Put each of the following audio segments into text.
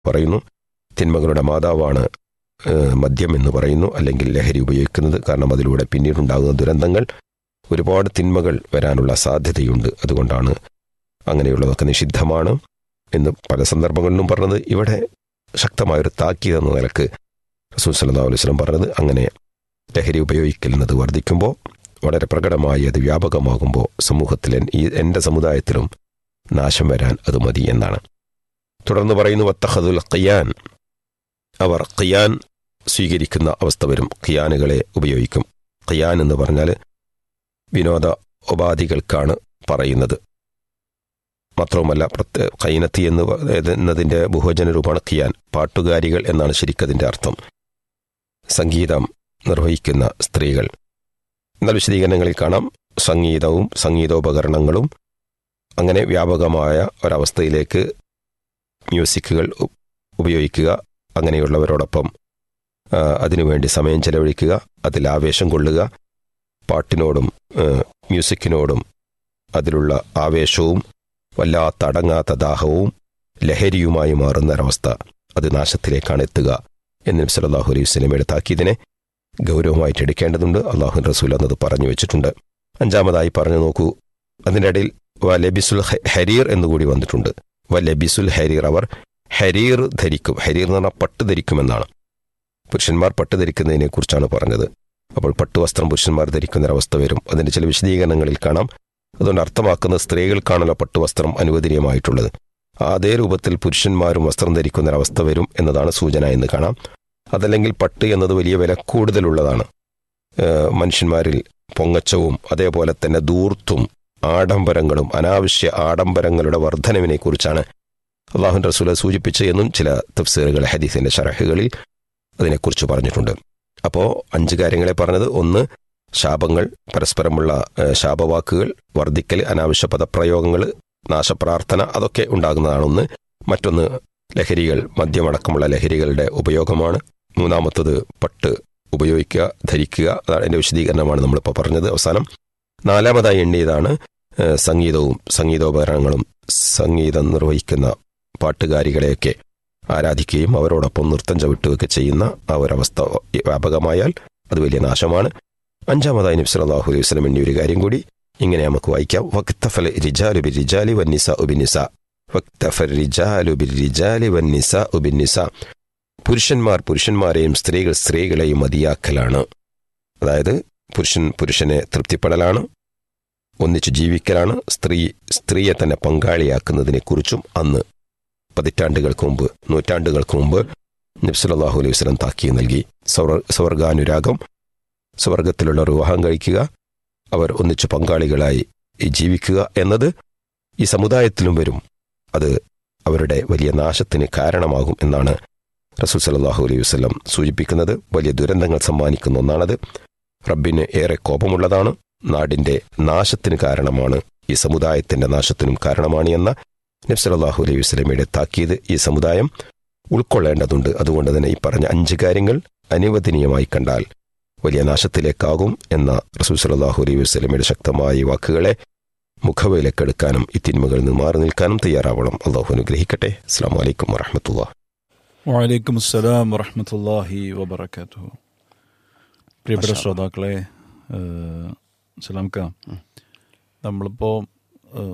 പറയുന്നു തിന്മകളുടെ മാതാവാണ് ഏഹ്, മദ്യം എന്ന് പറയുന്നു അല്ലെങ്കിൽ ലഹരി ഉപയോഗിക്കുന്നത് കാരണം അതിലൂടെ പിന്നീടുണ്ടാകുന്ന ദുരന്തങ്ങൾ ഒരുപാട് തിന്മകൾ വരാനുള്ള സാധ്യതയുണ്ട് അതുകൊണ്ടാണ് അങ്ങനെയുള്ളതൊക്കെ നിഷിദ്ധമാണ് എന്ന് പല സന്ദർഭങ്ങളിലും പറഞ്ഞത് ഇവിടെ ശക്തമായൊരു താക്കീത് എന്ന നിലക്ക് റസൂൽ സല്ലല്ലാഹു അലൈഹി വസല്ലം പറഞ്ഞത് അങ്ങനെ ലഹരി ഉപയോഗിക്കുന്നത് വർദ്ധിക്കുമ്പോൾ വളരെ പ്രകടമായി അത് വ്യാപകമാകുമ്പോൾ സമൂഹത്തിൽ എൻ- ഈ എൻ്റെ സമുദായത്തിലും നാശം വരാൻ അത് മതി എന്നാണ് തുടർന്ന് പറയുന്നു വത്തഹദുൽ ഖിയാൻ അവർ ഖിയാൻ സ്വീകരിക്കുന്ന അവസ്ഥ വരും ഖിയാനുകളെ ഉപയോഗിക്കും ഖിയാൻ എന്ന് പറഞ്ഞാൽ വിനോദ ഉപാധികൾക്കാണ് പറയുന്നത് മാത്രവുമല്ല പ്രത്യേക കൈനത്തി എന്ന് പ- എന്നതിൻ്റെ ബഹുവചന രൂപമാണ് ഖിയാൻ പാട്ടുകാരികൾ എന്നാണ് ശരിക്കതിൻ്റെ അർത്ഥം സംഗീതം നിർവഹിക്കുന്ന സ്ത്രീകൾ എന്നാൽ വിശദീകരണങ്ങളിൽ കാണാം സംഗീതവും സംഗീതോപകരണങ്ങളും അങ്ങനെ വ്യാപകമായ ഒരവസ്ഥയിലേക്ക് മ്യൂസിക്കുകൾ ഉ- ഉപയോഗിക്കുക അങ്ങനെയുള്ളവരോടൊപ്പം ആ, അതിനുവേണ്ടി സമയം ചെലവഴിക്കുക അതിൽ ആവേശം കൊള്ളുക പാട്ടിനോടും ആ, മ്യൂസിക്കിനോടും അതിലുള്ള ആവേശവും വല്ലാത്ത അടങ്ങാത്ത ദാഹവും ലഹരിയുമായി മാറുന്ന ഒരവസ്ഥ അത് നാശത്തിലേക്കാണ് എത്തുക എന്ന് നബി സല്ലല്ലാഹു അലൈഹി വസല്ലമയുടെ താക്കീതിനെ ഗൗരവമായിട്ട് എടുക്കേണ്ടതുണ്ട് അള്ളാഹു റസൂൽ എന്നത് പറഞ്ഞു വെച്ചിട്ടുണ്ട് അഞ്ചാമതായി പറഞ്ഞു നോക്കൂ അതിൻ്റെ ഇടയിൽ വ ലബിസുൽ ഹ- ഹരീർ എന്നുകൂടി വന്നിട്ടുണ്ട് വ ലബിസുൽ ഹരീർ അവർ ഹരീർ ധരിക്കും ഹരീർ എന്ന് പറഞ്ഞാൽ പട്ട് ധരിക്കുമെന്നാണ് പുരുഷന്മാർ പട്ട് ധരിക്കുന്നതിനെ കുറിച്ചാണ് പറഞ്ഞത് അപ്പോൾ പട്ടുവസ്ത്രം പുരുഷന്മാർ ധരിക്കുന്ന ഒരവസ്ഥ വരും അതിന്റെ ചില വിശദീകരണങ്ങളിൽ കാണാം അതുകൊണ്ട് അർത്ഥമാക്കുന്ന സ്ത്രീകൾക്കാണല്ലോ പട്ടുവസ്ത്രം അനുവദനീയമായിട്ടുള്ളത് അതേ രൂപത്തിൽ പുരുഷന്മാരും വസ്ത്രം ധരിക്കുന്ന ഒരവസ്ഥ വരും എന്നതാണ് സൂചന എന്ന് കാണാം അതല്ലെങ്കിൽ പട്ട് എന്നത് വലിയ വില കൂടുതലുള്ളതാണ് ഏഹ് മനുഷ്യന്മാരിൽ പൊങ്ങച്ചവും അതേപോലെ തന്നെ ദൂർത്തും ആഡംബരങ്ങളും അനാവശ്യ ആഡംബരങ്ങളുടെ വർധനവിനെ കുറിച്ചാണ് അള്ളാഹുൻ റസൂല സൂചിപ്പിച്ച് എന്നും ചില തഫ്സീറുകൾ ഹദീസിന്റെ ഷറഹുകളിൽ അതിനെക്കുറിച്ച് പറഞ്ഞിട്ടുണ്ട് അപ്പോൾ അഞ്ച് കാര്യങ്ങളെ പറഞ്ഞത് ഒന്ന് ശാപങ്ങൾ പരസ്പരമുള്ള ഏഹ്, ശാപവാക്കുകൾ വർദ്ധിക്കൽ അനാവശ്യ പദപ്രയോഗങ്ങൾ നാശപ്രാർത്ഥന അതൊക്കെ ഉണ്ടാകുന്നതാണ് ഒന്ന് മറ്റൊന്ന് ലഹരികൾ മദ്യമടക്കമുള്ള ലഹരികളുടെ ഉപയോഗമാണ് മൂന്നാമത്തത് പട്ട് ഉപയോഗിക്കുക ധരിക്കുക അതാണ് എൻ്റെ വിശദീകരണമാണ് നമ്മളിപ്പോൾ പറഞ്ഞത് അവസാനം നാലാമതായി എണ്ണിയതാണ് ഏഹ്, സംഗീതവും സംഗീതോപകരണങ്ങളും സംഗീതം നിർവഹിക്കുന്ന പാട്ടുകാരികളെയൊക്കെ ആരാധിക്കുകയും അവരോടൊപ്പം നൃത്തം ചവിട്ടുകയൊക്കെ ചെയ്യുന്ന ആ ഒരവസ്ഥ വ്യാപകമായാൽ അത് വലിയ നാശമാണ് അഞ്ചാമതായി നബി സല്ലല്ലാഹു അലൈഹി വസല്ലം എണ്ണിയ ഒരു കാര്യം കൂടി ഇങ്ങനെ നമുക്ക് വായിക്കാം വക്തഫൽ റിജാലു ബി റിജാലി വന്നിസ ഉബിനിസ വക്തഫൽ റിജാലു ബി റിജാലി വന്നിസ ഉബിനിസ പുരുഷന്മാർ പുരുഷന്മാരെയും സ്ത്രീകൾ സ്ത്രീകളെയും മതിയാക്കലാണ് അതായത് പുരുഷൻ പുരുഷനെ തൃപ്തിപ്പെടലാണ് ഒന്നിച്ചു ജീവിക്കലാണ് സ്ത്രീ സ്ത്രീയെ തന്നെ പങ്കാളിയാക്കുന്നതിനെക്കുറിച്ചും അന്ന് പതിറ്റാണ്ടുകൾക്ക് മുമ്പ് നൂറ്റാണ്ടുകൾക്ക് മുമ്പ് നബ്സുലല്ലാഹു അലൈഹി വസ്ലം താക്കി നൽകി സ്വർ- സ്വർഗാനുരാഗം സ്വർഗത്തിലുള്ളവർ വിവാഹം കഴിക്കുക അവർ ഒന്നിച്ചു പങ്കാളികളായി ജീവിക്കുക എന്നത് ഈ സമുദായത്തിലും വരും അത് അവരുടെ വലിയ നാശത്തിന് കാരണമാകും എന്നാണ് റസൂൽ സല്ലല്ലാഹു അലൈഹി വസല്ലം സൂചിപ്പിക്കുന്നത് വലിയ ദുരന്തങ്ങൾ സമ്മാനിക്കുന്ന ഒന്നാണത് റബ്ബിന് ഏറെ കോപമുള്ളതാണ് നാടിന്റെ നാശത്തിന് കാരണമാണ് ഈ സമുദായത്തിന്റെ നാശത്തിനും കാരണമാണ് എന്ന നബ്സലാഹു അലൈഹി വസ്ലമയുടെ താക്കീത് ഈ സമുദായം ഉൾക്കൊള്ളേണ്ടതുണ്ട് അതുകൊണ്ട് തന്നെ ഈ പറഞ്ഞ അഞ്ച് കാര്യങ്ങൾ അനുവദനീയമായി കണ്ടാൽ വലിയ നാശത്തിലേക്കാകും എന്ന റസൂൽ സലാഹു അലൈഹി വസ്ലമയുടെ ശക്തമായ ഈ വാക്കുകളെ മുഖവിലക്കെടുക്കാനും ഈ തിന്മകളിൽ നിന്ന് മാറി നിൽക്കാനും തയ്യാറാവണം അള്ളാഹു അനുഗ്രഹിക്കട്ടെ അസ്സാം വലൈക്കും വറഹമത്തുള്ള വലൈക്കും അസ്സലാം വറഹമത്തല്ലാഹി വബർക്കാത്തു പ്രിയപ്പെട്ട മാഷാ ശ്രോതാക്കളെ ഏഹ്, സലാംക്ക നമ്മളിപ്പോൾ ഏഹ്,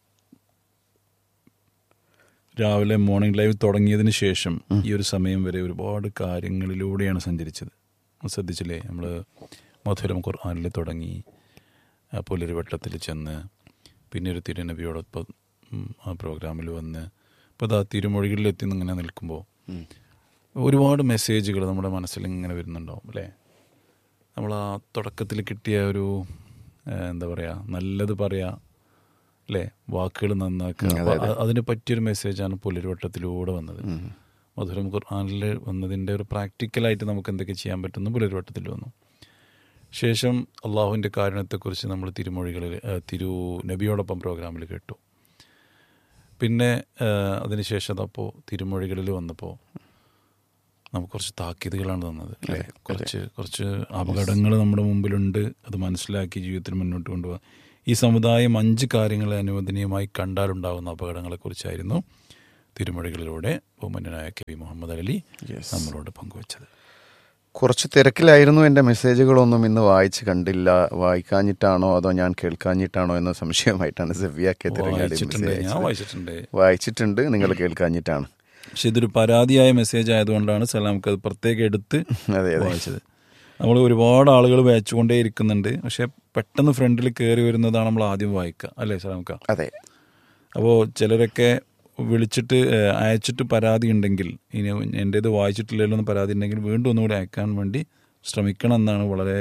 രാവിലെ മോർണിംഗ് ലൈവ് തുടങ്ങിയതിന് ശേഷം ഈ ഒരു സമയം വരെ ഒരുപാട് കാര്യങ്ങളിലൂടെയാണ് സഞ്ചരിച്ചത് ശ്രദ്ധിച്ചില്ലേ നമ്മൾ മധുരം ഖുർആാനിൽ തുടങ്ങി അപ്പോൾ ഒരു വട്ടത്തിൽ ചെന്ന് പിന്നെ ഒരു തിരുനബിയോടൊപ്പം ഉം, ആ പ്രോഗ്രാമിൽ വന്ന് ഇപ്പോൾ അതാ തിരുമൊഴികളിലെത്തി ഇങ്ങനെ നിൽക്കുമ്പോൾ ഒരുപാട് മെസ്സേജുകൾ നമ്മുടെ മനസ്സിൽ ഇങ്ങനെ വരുന്നുണ്ടാവും അല്ലേ നമ്മൾ ആ തുടക്കത്തിൽ കിട്ടിയ ഒരു ഏഹ്, എന്താ പറയുക നല്ലത് പറയാ അല്ലേ വാക്കുകൾ നന്നാക്കുക അപ്പൊ അ- അതിന് പറ്റിയൊരു മെസ്സേജാണ് പുലരുവട്ടത്തിലൂടെ വന്നത് മധുരം ഖുർആാനിൽ വന്നതിൻ്റെ ഒരു പ്രാക്ടിക്കലായിട്ട് നമുക്ക് എന്തൊക്കെ ചെയ്യാൻ പറ്റുന്നു പുലരുവട്ടത്തിൽ വന്നു ശേഷം അള്ളാഹുവിൻ്റെ കാരണത്തെക്കുറിച്ച് നമ്മൾ തിരുമൊഴികളിൽ ഏഹ്, തിരു നബിയോടൊപ്പം പ്രോഗ്രാമിൽ കേട്ടു പിന്നെ ഏഹ്, അതിനുശേഷം അതപ്പോൾ തിരുമൊഴികളിൽ വന്നപ്പോൾ നമുക്ക് കുറച്ച് താക്കീതുകളാണ് തന്നത് അല്ലേ കുറച്ച് കുറച്ച് അപകടങ്ങൾ നമ്മുടെ മുമ്പിലുണ്ട് അത് മനസ്സിലാക്കി ജീവിതത്തിൽ മുന്നോട്ട് കൊണ്ടുപോകാൻ ഈ സമുദായം അഞ്ച് കാര്യങ്ങളെ അനുവദനീയമായി കണ്ടാലുണ്ടാകുന്ന അപകടങ്ങളെക്കുറിച്ചായിരുന്നു തിരുമൊഴികളിലൂടെ ബഹുമാന്യനായ K V Muhammad Ali Yes. നമ്മളോട് പങ്കുവച്ചത് കുറച്ച് തിരക്കിലായിരുന്നു എൻ്റെ മെസ്സേജുകളൊന്നും ഇന്ന് വായിച്ച് കണ്ടില്ല വായിക്കാഞ്ഞിട്ടാണോ അതോ ഞാൻ കേൾക്കാഞ്ഞിട്ടാണോ എന്ന സംശയമായിട്ടാണ് സെവിയാക്കെ വായിച്ചിട്ടുണ്ട് ഞാൻ വായിച്ചിട്ടുണ്ട് വായിച്ചിട്ടുണ്ട് നിങ്ങൾ കേൾക്കാഞ്ഞിട്ടാണ് പക്ഷെ ഇതൊരു പരാതിയായ മെസ്സേജ് ആയതുകൊണ്ടാണ് സലാംക്ക് അത് പ്രത്യേകം എടുത്ത് അതെ അതെ വായിച്ചത് നമ്മൾ ഒരുപാട് ആളുകൾ വായിച്ചുകൊണ്ടേ ഇരിക്കുന്നുണ്ട് പക്ഷെ പെട്ടെന്ന് ഫ്രണ്ടിൽ കയറി വരുന്നതാണ് നമ്മൾ ആദ്യം വായിക്കുക അല്ലേ സലാംക്ക അതെ അപ്പോൾ ചിലരൊക്കെ വിളിച്ചിട്ട് ഏഹ്, അയച്ചിട്ട് പരാതി ഉണ്ടെങ്കിൽ ഇനി എൻ്റേത് വായിച്ചിട്ടില്ലല്ലോ എന്ന് പരാതി ഉണ്ടെങ്കിൽ വീണ്ടും ഒന്നുകൂടി അയക്കാൻ വേണ്ടി ശ്രമിക്കണം എന്നാണ് വളരെ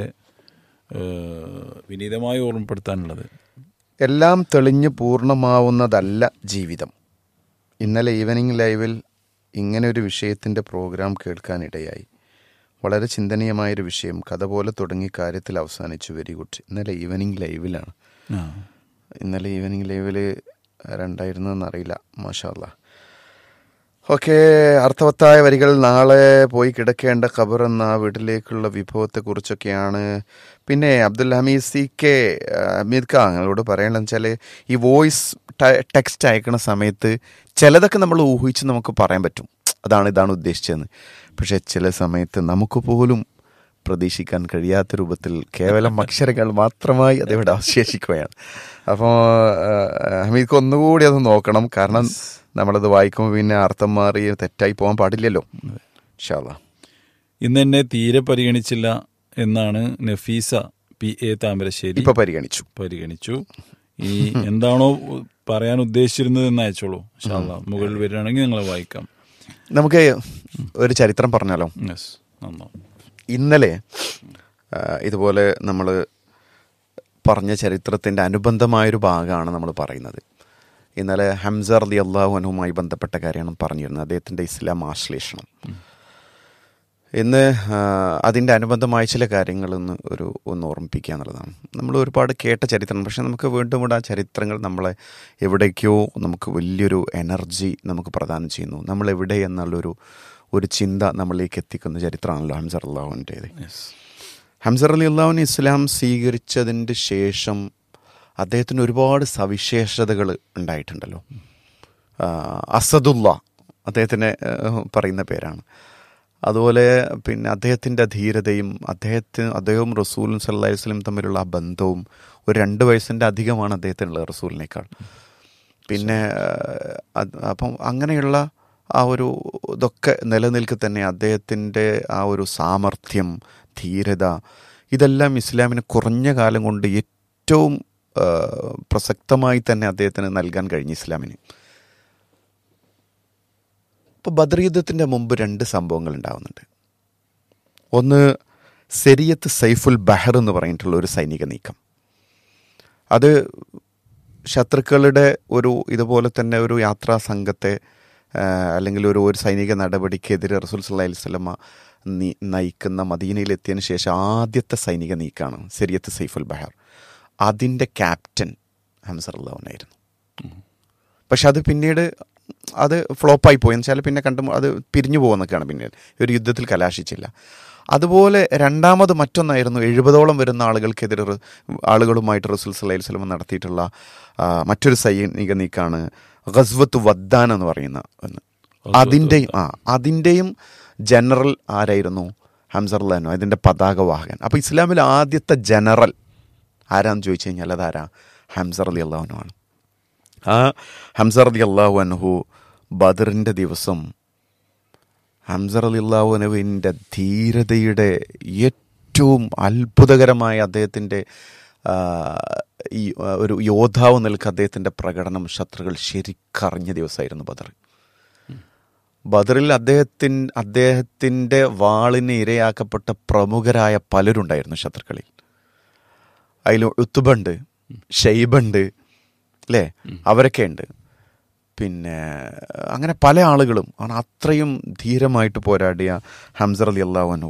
ഏഹ്, വിനീതമായി ഓർമ്മപ്പെടുത്താനുള്ളത് എല്ലാം തെളിഞ്ഞ് പൂർണ്ണമാവുന്നതല്ല ജീവിതം ഇന്നലെ ഈവനിങ് ലൈവിൽ ഇങ്ങനെ ഒരു വിഷയത്തിൻ്റെ പ്രോഗ്രാം കേൾക്കാനിടയായി വളരെ ചിന്തനീയമായൊരു വിഷയം കഥ പോലെ തുടങ്ങി കാര്യത്തിൽ അവസാനിച്ചു വെരി ഗുഡ് ഇന്നലെ ഈവനിങ് ലൈവിലാണ് ആ ഇന്നലെ ഈവനിങ് ലൈവിൽ രണ്ടായിരുന്നെന്നറിയില്ല മാഷാല്ല ഓക്കെ അർത്ഥവത്തായ വരികൾ നാളെ പോയി കിടക്കേണ്ട ഖബർ എന്ന വീട്ടിലേക്കുള്ള വിഭവത്തെക്കുറിച്ചൊക്കെയാണ് പിന്നെ അബ്ദുൽ ഹമീദ് സി കെ ഹമീദ് ഖാ ഞങ്ങളോട് പറയണമെന്ന് വെച്ചാൽ ഈ വോയിസ് ടെക്സ്റ്റ് അയക്കുന്ന സമയത്ത് ചിലതൊക്കെ നമ്മൾ ഊഹിച്ച് നമുക്ക് പറയാൻ പറ്റും അതാണ് ഇതാണ് ഉദ്ദേശിച്ചതെന്ന് പക്ഷേ ചില സമയത്ത് നമുക്ക് പോലും പ്രതീക്ഷിക്കാൻ കഴിയാത്ത രൂപത്തിൽ കേവലം അക്ഷരങ്ങൾ മാത്രമായി അതിവിടെ അവശേഷിക്കുകയാണ് അപ്പോൾ ഹമീദ്ക്ക് ഒന്നുകൂടി അത് നോക്കണം കാരണം നമ്മളത് വായിക്കുമ്പോൾ പിന്നെ അർത്ഥം മാറി തെറ്റായി പോകാൻ പാടില്ലല്ലോ ഷാള ഇന്ന് എന്നെ തീരെ പരിഗണിച്ചില്ല എന്നാണ് നഫീസ പി എ താമരശ്ശേരി ഇപ്പൊ പരിഗണിച്ചു പരിഗണിച്ചു ഈ എന്താണോ പറയാൻ ഉദ്ദേശിച്ചിരുന്നത് എന്ന് അയച്ചോളൂ ഇൻഷാല്ലാ. മുകളിൽ വരികയാണെങ്കിൽ ഞങ്ങൾ വായിക്കാം നമുക്ക് ഒരു ചരിത്രം പറഞ്ഞാലോ യെസ് നന്നോ ഇന്നലെ ആ, ഇതുപോലെ നമ്മൾ പറഞ്ഞ ചരിത്രത്തിൻ്റെ അനുബന്ധമായൊരു ഭാഗമാണ് നമ്മൾ പറയുന്നത് ഇന്നലെ ഹംസർ അലി അള്ളാഹു അനുവുമായി ബന്ധപ്പെട്ട കാര്യമാണ് പറഞ്ഞിരുന്നത് അദ്ദേഹത്തിൻ്റെ ഇസ്ലാം ആശ്ലേഷണം ഇന്ന് ആ, അതിൻ്റെ അനുബന്ധമായ ചില കാര്യങ്ങളൊന്ന് ഒരു ഒന്ന് ഓർമ്മിപ്പിക്കുക എന്നുള്ളതാണ് നമ്മൾ ഒരുപാട് കേട്ട ചരിത്രം പക്ഷെ നമുക്ക് വീണ്ടും ഇവിടെ ആ ചരിത്രങ്ങൾ നമ്മളെ എവിടേക്കോ നമുക്ക് വലിയൊരു എനർജി നമുക്ക് പ്രദാനം ചെയ്യുന്നു നമ്മൾ എവിടെ എന്നുള്ളൊരു ഒരു ചിന്ത നമ്മളിലേക്ക് എത്തിക്കുന്ന ചരിത്രമാണല്ലോ ഹംസർ അള്ളാഹുവിൻ്റേത് യെസ് ഹംസർ അലി അള്ളാഹുവിന് ഇസ്ലാം സ്വീകരിച്ചതിൻ്റെ ശേഷം അദ്ദേഹത്തിന് ഒരുപാട് സവിശേഷതകൾ ഉണ്ടായിട്ടുണ്ടല്ലോ ആ, അസദുള്ള അദ്ദേഹത്തിന് ആ, പറയുന്ന പേരാണ് അതുപോലെ പിന്നെ അദ്ദേഹത്തിൻ്റെ ധീരതയും അദ്ദേഹത്തിന് അദ്ദേഹവും റസൂലും സല്ലാ വസ്ലം തമ്മിലുള്ള ആ ബന്ധവും ഒരു രണ്ട് വയസ്സിൻ്റെ അധികമാണ് അദ്ദേഹത്തിനുള്ളത് റസൂലിനേക്കാൾ പിന്നെ ആ, അത് അപ്പം അങ്ങനെയുള്ള ആ ഒരു ഇതൊക്കെ നിലനിൽക്കെ തന്നെ അദ്ദേഹത്തിൻ്റെ ആ ഒരു സാമർഥ്യം ധീരത ഇതെല്ലാം ഇസ്ലാമിന് കുറഞ്ഞ കാലം കൊണ്ട് ഏറ്റവും ആ, പ്രസക്തമായി തന്നെ അദ്ദേഹത്തിന് നൽകാൻ കഴിഞ്ഞു ഇസ്ലാമിന് ഇപ്പോൾ ബദർ യുദ്ധത്തിൻ്റെ മുമ്പ് രണ്ട് സംഭവങ്ങൾ ഉണ്ടാവുന്നുണ്ട് ഒന്ന് സെരിയത്ത് സൈഫുൽ ബഹർ എന്ന് പറഞ്ഞിട്ടുള്ള ഒരു സൈനിക നീക്കം അത് ശത്രുക്കളുടെ ഒരു ഇതുപോലെ തന്നെ ഒരു യാത്രാ സംഘത്തെ ആ, അല്ലെങ്കിൽ ഒരു ഒരു സൈനിക നടപടിക്കെതിരെ റസൂൽ സല്ലാ അലൈഹി സ്വലമ നയിക്കുന്ന മദീനയിലെത്തിയതിന് ശേഷം ആദ്യത്തെ സൈനിക നീക്കാണ് സെരിയത്ത് സൈഫുൽ ബഹർ അതിൻ്റെ ക്യാപ്റ്റൻ ഹംസർ അള്ളാഹുനായിരുന്നു പക്ഷെ അത് പിന്നീട് അത് ഫ്ലോപ്പായി പോയി എന്ന് വെച്ചാൽ പിന്നെ കണ്ടു അത് പിരിഞ്ഞു പോകുന്നൊക്കെയാണ് പിന്നീട് ഒരു യുദ്ധത്തിൽ കലാശിച്ചില്ല അതുപോലെ രണ്ടാമത് മറ്റൊന്നായിരുന്നു എഴുപതോളം വരുന്ന ആളുകൾക്കെതിരെ റ് ആളുകളുമായിട്ട് റസൂൽ സല്ലൈഹി സ്വലം നടത്തിയിട്ടുള്ള ആ, മറ്റൊരു സൈനിക നീക്കാണ് ഗസ്വത്ത് വദ്ദാൻ എന്ന് പറയുന്ന ഒന്ന് അതിൻ്റെയും ആ അതിൻ്റെയും ജനറൽ ആരായിരുന്നു ഹംസർലാനോ അതിൻ്റെ പതാകവാഹകൻ അപ്പോൾ ഇസ്ലാമിൽ ആദ്യത്തെ ജനറൽ ആരാന്ന് ചോദിച്ചു കഴിഞ്ഞാൽ അതാരാ ഹംസർ അലി അള്ളാഹുനു ആണ് ആ ഹംസർ അലി അള്ളാഹു അൻഹു ബദറിൻ്റെ ദിവസം ഹംസർ അലി അള്ളാഹു അനുവിൻ്റെ ധീരതയുടെ ഏറ്റവും അത്ഭുതകരമായ അദ്ദേഹത്തിൻ്റെ ആ, ഈ ആ, ഒരു യോദ്ധാവ് നിൽക്ക് അദ്ദേഹത്തിൻ്റെ പ്രകടനം ശത്രുക്കൾ ശരിക്കറിഞ്ഞ ദിവസമായിരുന്നു ബദർ ബദറിൽ അദ്ദേഹത്തിൻ അദ്ദേഹത്തിൻ്റെ വാളിന് ഇരയാക്കപ്പെട്ട പ്രമുഖരായ പലരുണ്ടായിരുന്നു ശത്രുക്കളിൽ അതിൽ ഉത്തുബുണ്ട് ഷെയ്ബുണ്ട് അല്ലേ അവരൊക്കെ ഉണ്ട് പിന്നെ അങ്ങനെ പല ആളുകളും ആണ് അത്രയും ധീരമായിട്ട് പോരാടിയ ഹംസർ അലി അള്ളാഹുനു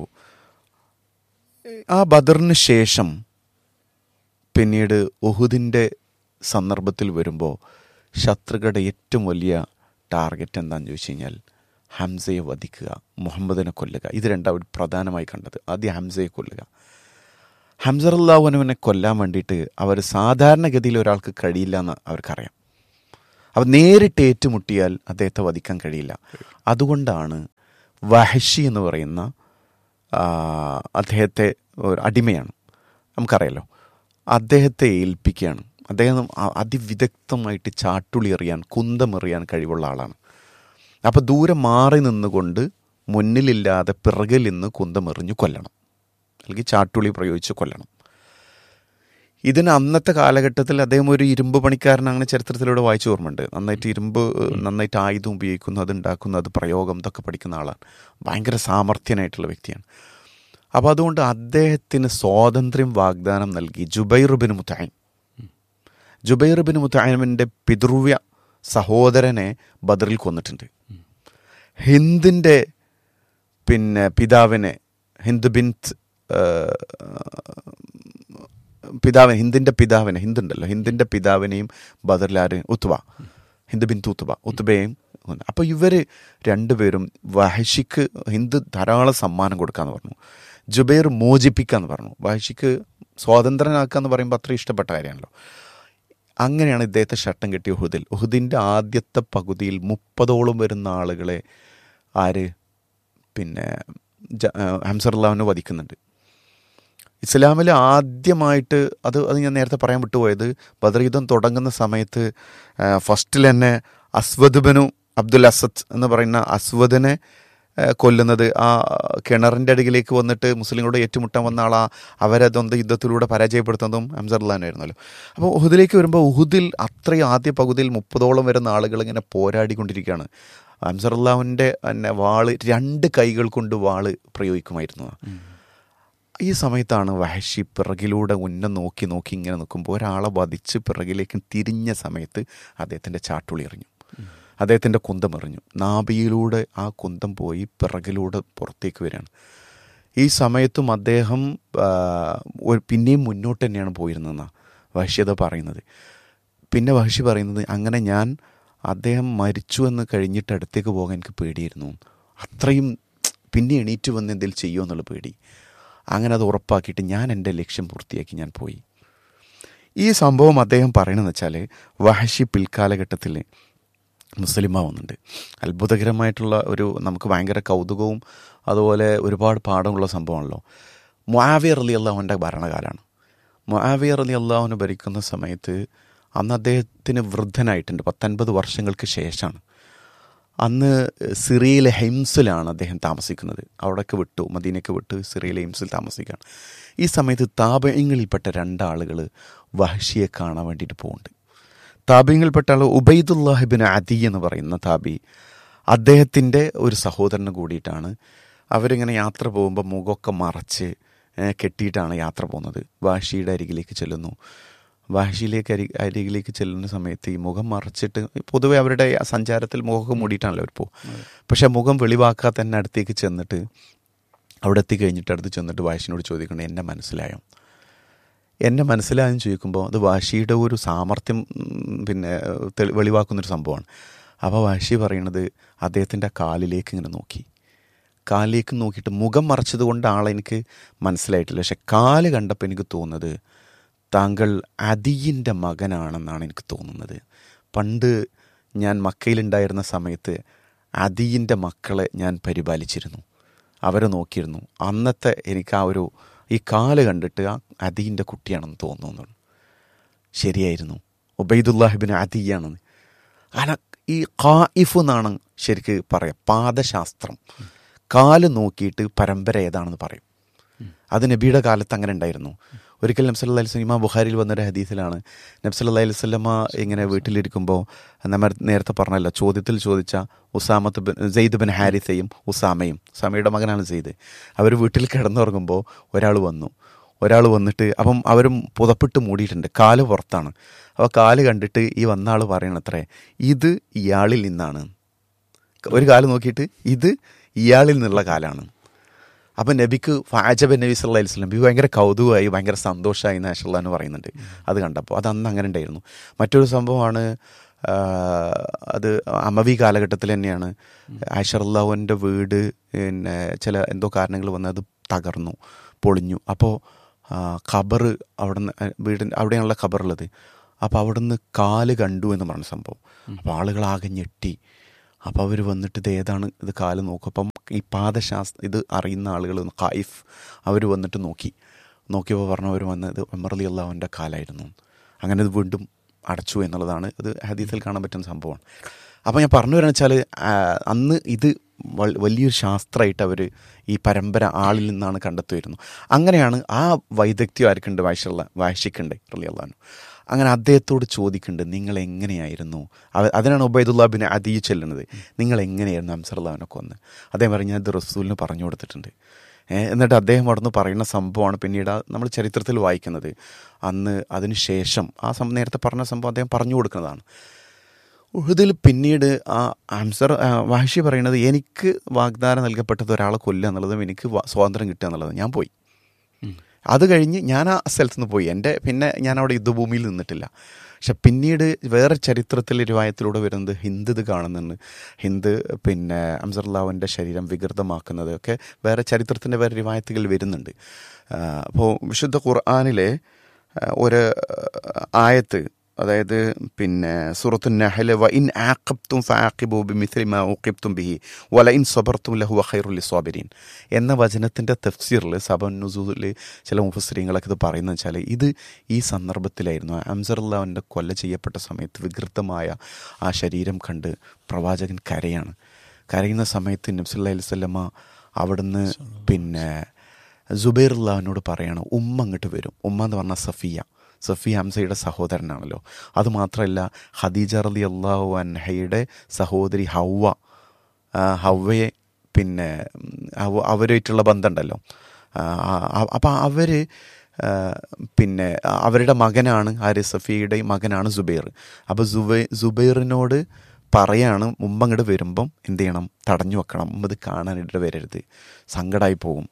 ആ ബദറിന് ശേഷം പിന്നീട് ഉഹുദിൻ്റെ സന്ദർഭത്തിൽ വരുമ്പോൾ ശത്രുക്കളുടെ ഏറ്റവും വലിയ ടാർഗറ്റ് എന്താണെന്ന് ചോദിച്ചു കഴിഞ്ഞാൽ ഹംസയെ വധിക്കുക മുഹമ്മദിനെ കൊല്ലുക ഇത് രണ്ടാവും പ്രധാനമായി കണ്ടത് ആദ്യം ഹംസയെ കൊല്ലുക ഹംസറുല്ലാഹുനുവിനെ കൊല്ലാൻ വേണ്ടിയിട്ട് അവർ സാധാരണഗതിയിൽ ഒരാൾക്ക് കഴിയില്ല എന്ന് അവർക്കറിയാം അപ്പം നേരിട്ട് ഏറ്റുമുട്ടിയാൽ അദ്ദേഹത്തെ വധിക്കാൻ കഴിയില്ല അതുകൊണ്ടാണ് വഹഷി എന്ന് പറയുന്ന ആ, അദ്ദേഹത്തെ ഒരു അടിമയാണ് നമുക്കറിയാലോ അദ്ദേഹത്തെ ഏൽപ്പിക്കുകയാണ് അദ്ദേഹം അ- അതിവിദഗ്ധമായിട്ട് ചാട്ടുളി എറിയാൻ കുന്തമെറിയാൻ കഴിവുള്ള ആളാണ് അപ്പോൾ ദൂരെ മാറി നിന്നുകൊണ്ട് മുന്നിലില്ലാതെ പിറകിൽ നിന്ന് കുന്തമെറിഞ്ഞു കൊല്ലണം അല്ലെങ്കിൽ ചാട്ടുളി പ്രയോഗിച്ച് കൊല്ലണം ഇതിന് അന്നത്തെ കാലഘട്ടത്തിൽ അദ്ദേഹം ഒരു ഇരുമ്പ് പണിക്കാരനാണ് ചരിത്രത്തിലൂടെ വായിച്ചു ഓർമ്മയുണ്ട് നന്നായിട്ട് ഇരുമ്പ് ഏഹ്, നന്നായിട്ട് ആയുധം ഉപയോഗിക്കുന്നു അത് ഉണ്ടാക്കുന്നു അത് പ്രയോഗം ഇതൊക്കെ പഠിക്കുന്ന ആളാണ് ഭയങ്കര സാമർഥ്യനായിട്ടുള്ള വ്യക്തിയാണ് അപ്പോൾ അതുകൊണ്ട് അദ്ദേഹത്തിന് സ്വാതന്ത്ര്യം വാഗ്ദാനം നൽകി Jubair bin Mutim Jubair bin മുത്തായിമിൻ്റെ പിതൃവ്യ സഹോദരനെ ബദറിൽ കൊന്നിട്ടുണ്ട് ഹിന്ദിൻ്റെ പിന്നെ പിതാവിനെ ഹിന്ദ് ബിൻ പിതാവിനെ ഹിന്ദിൻ്റെ പിതാവിനെ ഹിന്ദ് ഉണ്ടല്ലോ ഹിന്ദിൻ്റെ പിതാവിനെയും ബദറിലാര് ഉത്തുബ ഹിന്ദ് ബിൻ ഉത്തുബ ഉത്തുബയും അപ്പോൾ ഇവർ രണ്ടുപേരും വഹഷിക്ക് ഹിന്ദ് ധാരാളം സമ്മാനം കൊടുക്കാന്ന് പറഞ്ഞു ജുബൈർ മോചിപ്പിക്കാന്ന് പറഞ്ഞു വഹഷിക്ക് സ്വാതന്ത്ര്യനാക്കുക എന്ന് പറയുമ്പോൾ അത്ര ഇഷ്ടപ്പെട്ട കാര്യമാണല്ലോ അങ്ങനെയാണ് ഇദ്ദേഹത്തെ ഷട്ടം കെട്ടിയ ഉഹുദിൽ ഉഹുദിൻ്റെ ആദ്യത്തെ പകുതിയിൽ മുപ്പതോളം വരുന്ന ആളുകളെ ആര് പിന്നെ ഹംസറുല്ലാവിനെ വധിക്കുന്നുണ്ട് ഇസ്ലാമിൽ ആദ്യമായിട്ട് അത് അത് ഞാൻ നേരത്തെ പറയാൻ വിട്ടുപോയത് ബദർ യുദ്ധം തുടങ്ങുന്ന സമയത്ത് ആ, ഫസ്റ്റിൽ തന്നെ അസ്വദ് ബനു അബ്ദുൽ അസദ് എന്ന് പറയുന്ന അസ്വദിനെ ആ, കൊല്ലുന്നത് ആ കിണറിൻ്റെ അടിയിലേക്ക് വന്നിട്ട് മുസ്ലിങ്ങളോട് ഏറ്റുമുട്ടാൻ വന്ന ആളാ അവരതൊന്ന് യുദ്ധത്തിലൂടെ പരാജയപ്പെടുത്തുന്നതും ഹംസർലാനായിരുന്നല്ലോ അപ്പോൾ ഉഹുദിലേക്ക് വരുമ്പോൾ ഉഹുദിൽ അത്രയും ആദ്യ പകുതിയിൽ മുപ്പതോളം വരുന്ന ആളുകൾ ഇങ്ങനെ പോരാടിക്കൊണ്ടിരിക്കുകയാണ് ഹംസറുല്ലാവിൻ്റെ തന്നെ വാള് രണ്ട് കൈകൾ കൊണ്ട് വാള് പ്രയോഗിക്കുമായിരുന്നു ഈ സമയത്താണ് വഹഷി പിറകിലൂടെ ഉന്നം നോക്കി നോക്കി ഇങ്ങനെ നിൽക്കുമ്പോൾ ഒരാളെ വധിച്ച് പിറകിലേക്ക് തിരിഞ്ഞ സമയത്ത് അദ്ദേഹത്തിൻ്റെ ചാട്ടുളി എറിഞ്ഞു അദ്ദേഹത്തിൻ്റെ കുന്തം എറിഞ്ഞു നാഭിയിലൂടെ ആ കുന്തം പോയി പിറകിലൂടെ പുറത്തേക്ക് വരികയാണ് ഈ സമയത്തും അദ്ദേഹം ആ, ഒരു പിന്നെയും മുന്നോട്ട് തന്നെയാണ് പോയിരുന്നതെന്നാണ് വഹഷ്യത പറയുന്നത് പിന്നെ വഹഷി പറയുന്നത് അങ്ങനെ ഞാൻ അദ്ദേഹം മരിച്ചു എന്ന് കഴിഞ്ഞിട്ട് അടുത്തേക്ക് പോകാൻ എനിക്ക് പേടിയായിരുന്നു അത്രയും പിന്നെ എണീറ്റ് വന്ന് എന്തെങ്കിലും ചെയ്യുമോ എന്നുള്ള പേടി അങ്ങനെ അത് ഉറപ്പാക്കിയിട്ട് ഞാൻ എൻ്റെ ലക്ഷ്യം പൂർത്തിയാക്കി ഞാൻ പോയി ഈ സംഭവം അദ്ദേഹം പറയണമെന്ന് വെച്ചാൽ വഹഷി പിൽക്കാലഘട്ടത്തിൽ മുസ്ലിമാവുന്നുണ്ട് അത്ഭുതകരമായിട്ടുള്ള ഒരു നമുക്ക് ഭയങ്കര കൗതുകവും അതുപോലെ ഒരുപാട് പാഠമുള്ള സംഭവമാണല്ലോ മുആവിയർ അലി അള്ളാഹുവിൻ്റെ ഭരണകാലമാണ് മുആവിയർ അലി അള്ളാഹുവിന് ഭരിക്കുന്ന സമയത്ത് അന്ന് അദ്ദേഹത്തിന് വൃദ്ധനായിട്ടുണ്ട് പത്തൊൻപത് വർഷങ്ങൾക്ക് ശേഷമാണ് അന്ന് സിറിയയിലെ ഹെംസിലാണ് അദ്ദേഹം താമസിക്കുന്നത് അവിടെയൊക്കെ വിട്ടു മദീനയ്ക്ക് വിട്ട് സിറിയയിലെ ഹെംസിൽ താമസിക്കുകയാണ് ഈ സമയത്ത് താപയങ്ങളിൽപ്പെട്ട രണ്ടാളുകൾ വഹഷിയെ കാണാൻ വേണ്ടിയിട്ട് പോകുന്നുണ്ട് താബിയങ്ങളിൽപ്പെട്ട ആൾ ഉബൈദുല്ലാഹിബിൻ അദി എന്ന് പറയുന്ന താബി അദ്ദേഹത്തിൻ്റെ ഒരു സഹോദരന് കൂടിയിട്ടാണ് അവരിങ്ങനെ യാത്ര പോകുമ്പോൾ മുഖമൊക്കെ മറച്ച് ഏ, കെട്ടിയിട്ടാണ് യാത്ര പോകുന്നത് വാഷിയുടെ അരികിലേക്ക് ചെല്ലുന്നു വാഷിയിലേക്ക് അരി അരികിലേക്ക് ചെല്ലുന്ന സമയത്ത് ഈ മുഖം മറച്ചിട്ട് പൊതുവെ അവരുടെ ആ സഞ്ചാരത്തിൽ മുഖമൊക്കെ മൂടിയിട്ടാണല്ലോ അവർ പോകും പക്ഷെ മുഖം വെളിവാക്കാതെ തന്നെ അടുത്തേക്ക് ചെന്നിട്ട് അവിടെ എത്തിക്കഴിഞ്ഞിട്ട് അടുത്ത് ചെന്നിട്ട് വാഷിനോട് ചോദിക്കണം എന്നെ മനസ്സിലായോ എന്നെ മനസ്സിലായെന്ന് ചോദിക്കുമ്പോൾ അത് വാശിയുടെ ഒരു സാമർത്ഥ്യം ഉം, പിന്നെ തെളി- വെളിവാക്കുന്നൊരു സംഭവമാണ് അപ്പോൾ വാശി പറയണത് അദ്ദേഹത്തിൻ്റെ കാലിലേക്ക് ഇങ്ങനെ നോക്കി കാലിലേക്ക് നോക്കിയിട്ട് മുഖം മറച്ചത് കൊണ്ട് ആളെ എനിക്ക് മനസ്സിലായിട്ടില്ല പക്ഷെ കാല് കണ്ടപ്പോൾ എനിക്ക് തോന്നുന്നത് താങ്കൾ അദിയിൻ്റെ മകനാണെന്നാണ് എനിക്ക് തോന്നുന്നത് പണ്ട് ഞാൻ മക്കയിലുണ്ടായിരുന്ന സമയത്ത് അദിയിൻ്റെ മക്കളെ ഞാൻ പരിപാലിച്ചിരുന്നു അവരെ നോക്കിയിരുന്നു അന്നത്തെ എനിക്ക് ആ ഒരു ഈ കാല് കണ്ടിട്ട് ആ അദീൻ്റെ കുട്ടിയാണെന്ന് തോന്നുന്നു ശരിയായിരുന്നു ഉബൈദുല്ലാഹിബിൻ അദിയാണെന്ന് കാരണം ഈ ഖായിഫ് എന്നാണ് ശരിക്ക് പറയാം പാദശാസ്ത്രം കാല് നോക്കിയിട്ട് പരമ്പര ഏതാണെന്ന് പറയും അത് നബിയുടെ കാലത്ത് അങ്ങനെ ഉണ്ടായിരുന്നു ഒരിക്കൽ നബ്സല്ലാ അലൈഹി ഇമാം ബുഖാരിയിൽ വന്നൊരു ഹദീസിലാണ് നബ്സല്ലാ അലൈഹി സ്വലമ ഇങ്ങനെ വീട്ടിലിരിക്കുമ്പോൾ നമ്മൾ നേരത്തെ പറഞ്ഞല്ലോ ചോദ്യത്തിൽ ചോദിച്ച ഉസാമത്ത് ബിൻ സെയ്ദ് ബിൻ ഹാരിസയും ഉസാമയും ഉസാമയുടെ മകനാണ് സെയ്ദ് അവർ വീട്ടിൽ കിടന്നുറങ്ങുമ്പോൾ ഒരാൾ വന്നു ഒരാൾ വന്നിട്ട് അപ്പം അവരും പുതപ്പിട്ട് മൂടിയിട്ടുണ്ട് കാല് പുറത്താണ് അപ്പോൾ കാല് കണ്ടിട്ട് ഈ വന്ന ആൾ പറയണത്രേ ഇത് ഇയാളിൽ നിന്നാണ് ഒരു കാല് നോക്കിയിട്ട് ഇത് ഇയാളിൽ നിന്നുള്ള കാലാണ് അപ്പം നബിക്ക് ഫാജബ് നബി സല്ലാ അലൈഹി സ്വലം നബി ഭയങ്കര കൗതുകമായി ഭയങ്കര സന്തോഷമായി എന്ന് ആഷല്ല എന്ന് പറയുന്നുണ്ട് അത് കണ്ടപ്പോൾ അത് അന്ന് അങ്ങനെ ഉണ്ടായിരുന്നു മറ്റൊരു സംഭവമാണ് ആ, അത് അമവി കാലഘട്ടത്തിൽ തന്നെയാണ് ആഷറുല്ലാവിൻ്റെ വീട് പിന്നെ ചില എന്തോ കാരണങ്ങൾ വന്ന് അത് തകർന്നു പൊളിഞ്ഞു അപ്പോൾ ഖബർ അവിടെ വീടിൻ്റെ അവിടെയാണുള്ള ഖബറുള്ളത് അപ്പോൾ അവിടുന്ന് കാല് കണ്ടു എന്ന് പറഞ്ഞ സംഭവം അപ്പോൾ ആളുകളാകെ ഞെട്ടി അപ്പോൾ അവർ വന്നിട്ട് ഇത് ഏതാണ് ഇത് കാല് നോക്കും അപ്പം ഈ പാദശാസ്ത്ര ഇത് അറിയുന്ന ആളുകൾ ഖായിഫ് അവർ വന്നിട്ട് നോക്കി നോക്കിയപ്പോൾ പറഞ്ഞവർ വന്നത് ഉമർലി അള്ളാഹുവിൻ്റെ കാലായിരുന്നു അങ്ങനെ ഇത് വീണ്ടും അടച്ചു എന്നുള്ളതാണ് ഇത് ഹദീസിൽ കാണാൻ പറ്റുന്ന സംഭവമാണ് അപ്പോൾ ഞാൻ പറഞ്ഞു വരാന്ന് വെച്ചാൽ അന്ന് ഇത് വൽ- വലിയൊരു ശാസ്ത്രമായിട്ട് അവർ ഈ പരമ്പര ആളിൽ നിന്നാണ് കണ്ടെത്തുമായിരുന്നു അങ്ങനെയാണ് ആ വൈദഗ്ധ്യം ആർക്കുണ്ട് വായിച്ചുള്ള വായിച്ചിക്കുണ്ട് റലി അള്ളഹാനു അങ്ങനെ അദ്ദേഹത്തോട് ചോദിക്കുന്നുണ്ട് നിങ്ങൾ എങ്ങനെയായിരുന്നു അവ- അതിനാണ് ഉബൈദുല്ലാ ബിൻ അദീ ചെല്ലുന്നത് നിങ്ങൾ എങ്ങനെയായിരുന്നു അംസർലാവിനെ കൊന്ന് അദ്ദേഹം പറഞ്ഞു ഞാൻ ഇത് റസൂലിന് പറഞ്ഞു കൊടുത്തിട്ടുണ്ട് ഏ, എന്നിട്ട് അദ്ദേഹം അവിടുന്ന് പറയുന്ന സംഭവമാണ് പിന്നീട് ആ നമ്മൾ ചരിത്രത്തിൽ വായിക്കുന്നത് അന്ന് അതിന് ശേഷം ആ സം നേരത്തെ പറഞ്ഞ സംഭവം അദ്ദേഹം പറഞ്ഞു കൊടുക്കുന്നതാണ് ഉഹുദിൽ പിന്നീട് ആ ആൻസർ വാഷി പറയുന്നത് എനിക്ക് വാഗ്ദാനം നൽകപ്പെട്ടത് ഒരാളെ കൊല്ലുക എന്നുള്ളതും എനിക്ക് വ- സ്വാതന്ത്ര്യം കിട്ടുക എന്നുള്ളതും ഞാൻ പോയി അത് കഴിഞ്ഞ് ഞാൻ ആ സ്ഥലത്ത് നിന്ന് പോയി എൻ്റെ പിന്നെ ഞാൻ അവിടെ യുദ്ധഭൂമിയിൽ നിന്നിട്ടില്ല പക്ഷെ പിന്നീട് വേറെ ചരിത്രത്തിൽ രൂപായത്തിലൂടെ വരുന്നത് ഹിന്ദ് ഇത് കാണുന്നുണ്ട് ഹിന്ദ് പിന്നെ അംസർലാവിൻ്റെ ശരീരം വികൃതമാക്കുന്നത് ഒക്കെ വേറെ ചരിത്രത്തിൻ്റെ വേറെ രൂപായത്തുകൾ വരുന്നുണ്ട് അപ്പോൾ വിശുദ്ധ ഖുർആാനിലെ ആ, ഒരു ആയത്ത് അതായത് പിന്നെ സൂറത്തു നഹല് വ ഇൻ ആഖബ്തും ഫആഖിബു ബിമിസ്ലി മാ ഉഖിബ്തും ബിഹി വല ഇൻ സബർത്തും ലഹു ഖൈറുൽ ലിസ്വാബിരീൻ എന്ന വചനത്തിൻ്റെ തഫ്സീറിൽ സബൻ നുസൂലിൽ ചില മുഫസ്രീങ്ങളൊക്കെ ഇത് പറയുന്നത് വെച്ചാൽ ഇത് ഈ സന്ദർഭത്തിലായിരുന്നു അംസറുല്ലാവിൻ്റെ കൊല്ല ചെയ്യപ്പെട്ട സമയത്ത് വികൃതമായ ആ ശരീരം കണ്ട് പ്രവാചകൻ കരയാണ് കരയുന്ന സമയത്ത് നബ്സുല്ലാ അലൈവല്ലമ്മ അവിടുന്ന് പിന്നെ ജുബൈറുല്ലാവിനോട് പറയാണ് ഉമ്മ അങ്ങോട്ട് വരും ഉമ്മ എന്ന് പറഞ്ഞാൽ സഫിയ സഫിയ ഹംസയുടെ സഹോദരനാണല്ലോ അതുമാത്രമല്ല ഖദീജ റലി അള്ളാഹു അൻഹയുടെ സഹോദരി ഹൗവ ആ, ഹൗവയെ പിന്നെ ഉം, അവ- അവരുമായിട്ടുള്ള ബന്ധമുണ്ടല്ലോ അപ്പം അവർ പിന്നെ ആ, അവരുടെ മകനാണ് ആര് സഫിയയുടെയും മകനാണ് സുബൈർ അപ്പോൾ സുബൈ സുബൈറിനോട് പറയാണ് മുമ്പ് അങ്ങോട്ട് വരുമ്പം എന്ത് ചെയ്യണം തടഞ്ഞു വെക്കണം മുമ്പ് ഇത് കാണാനിട്ട് വരരുത് സങ്കടമായി പോകും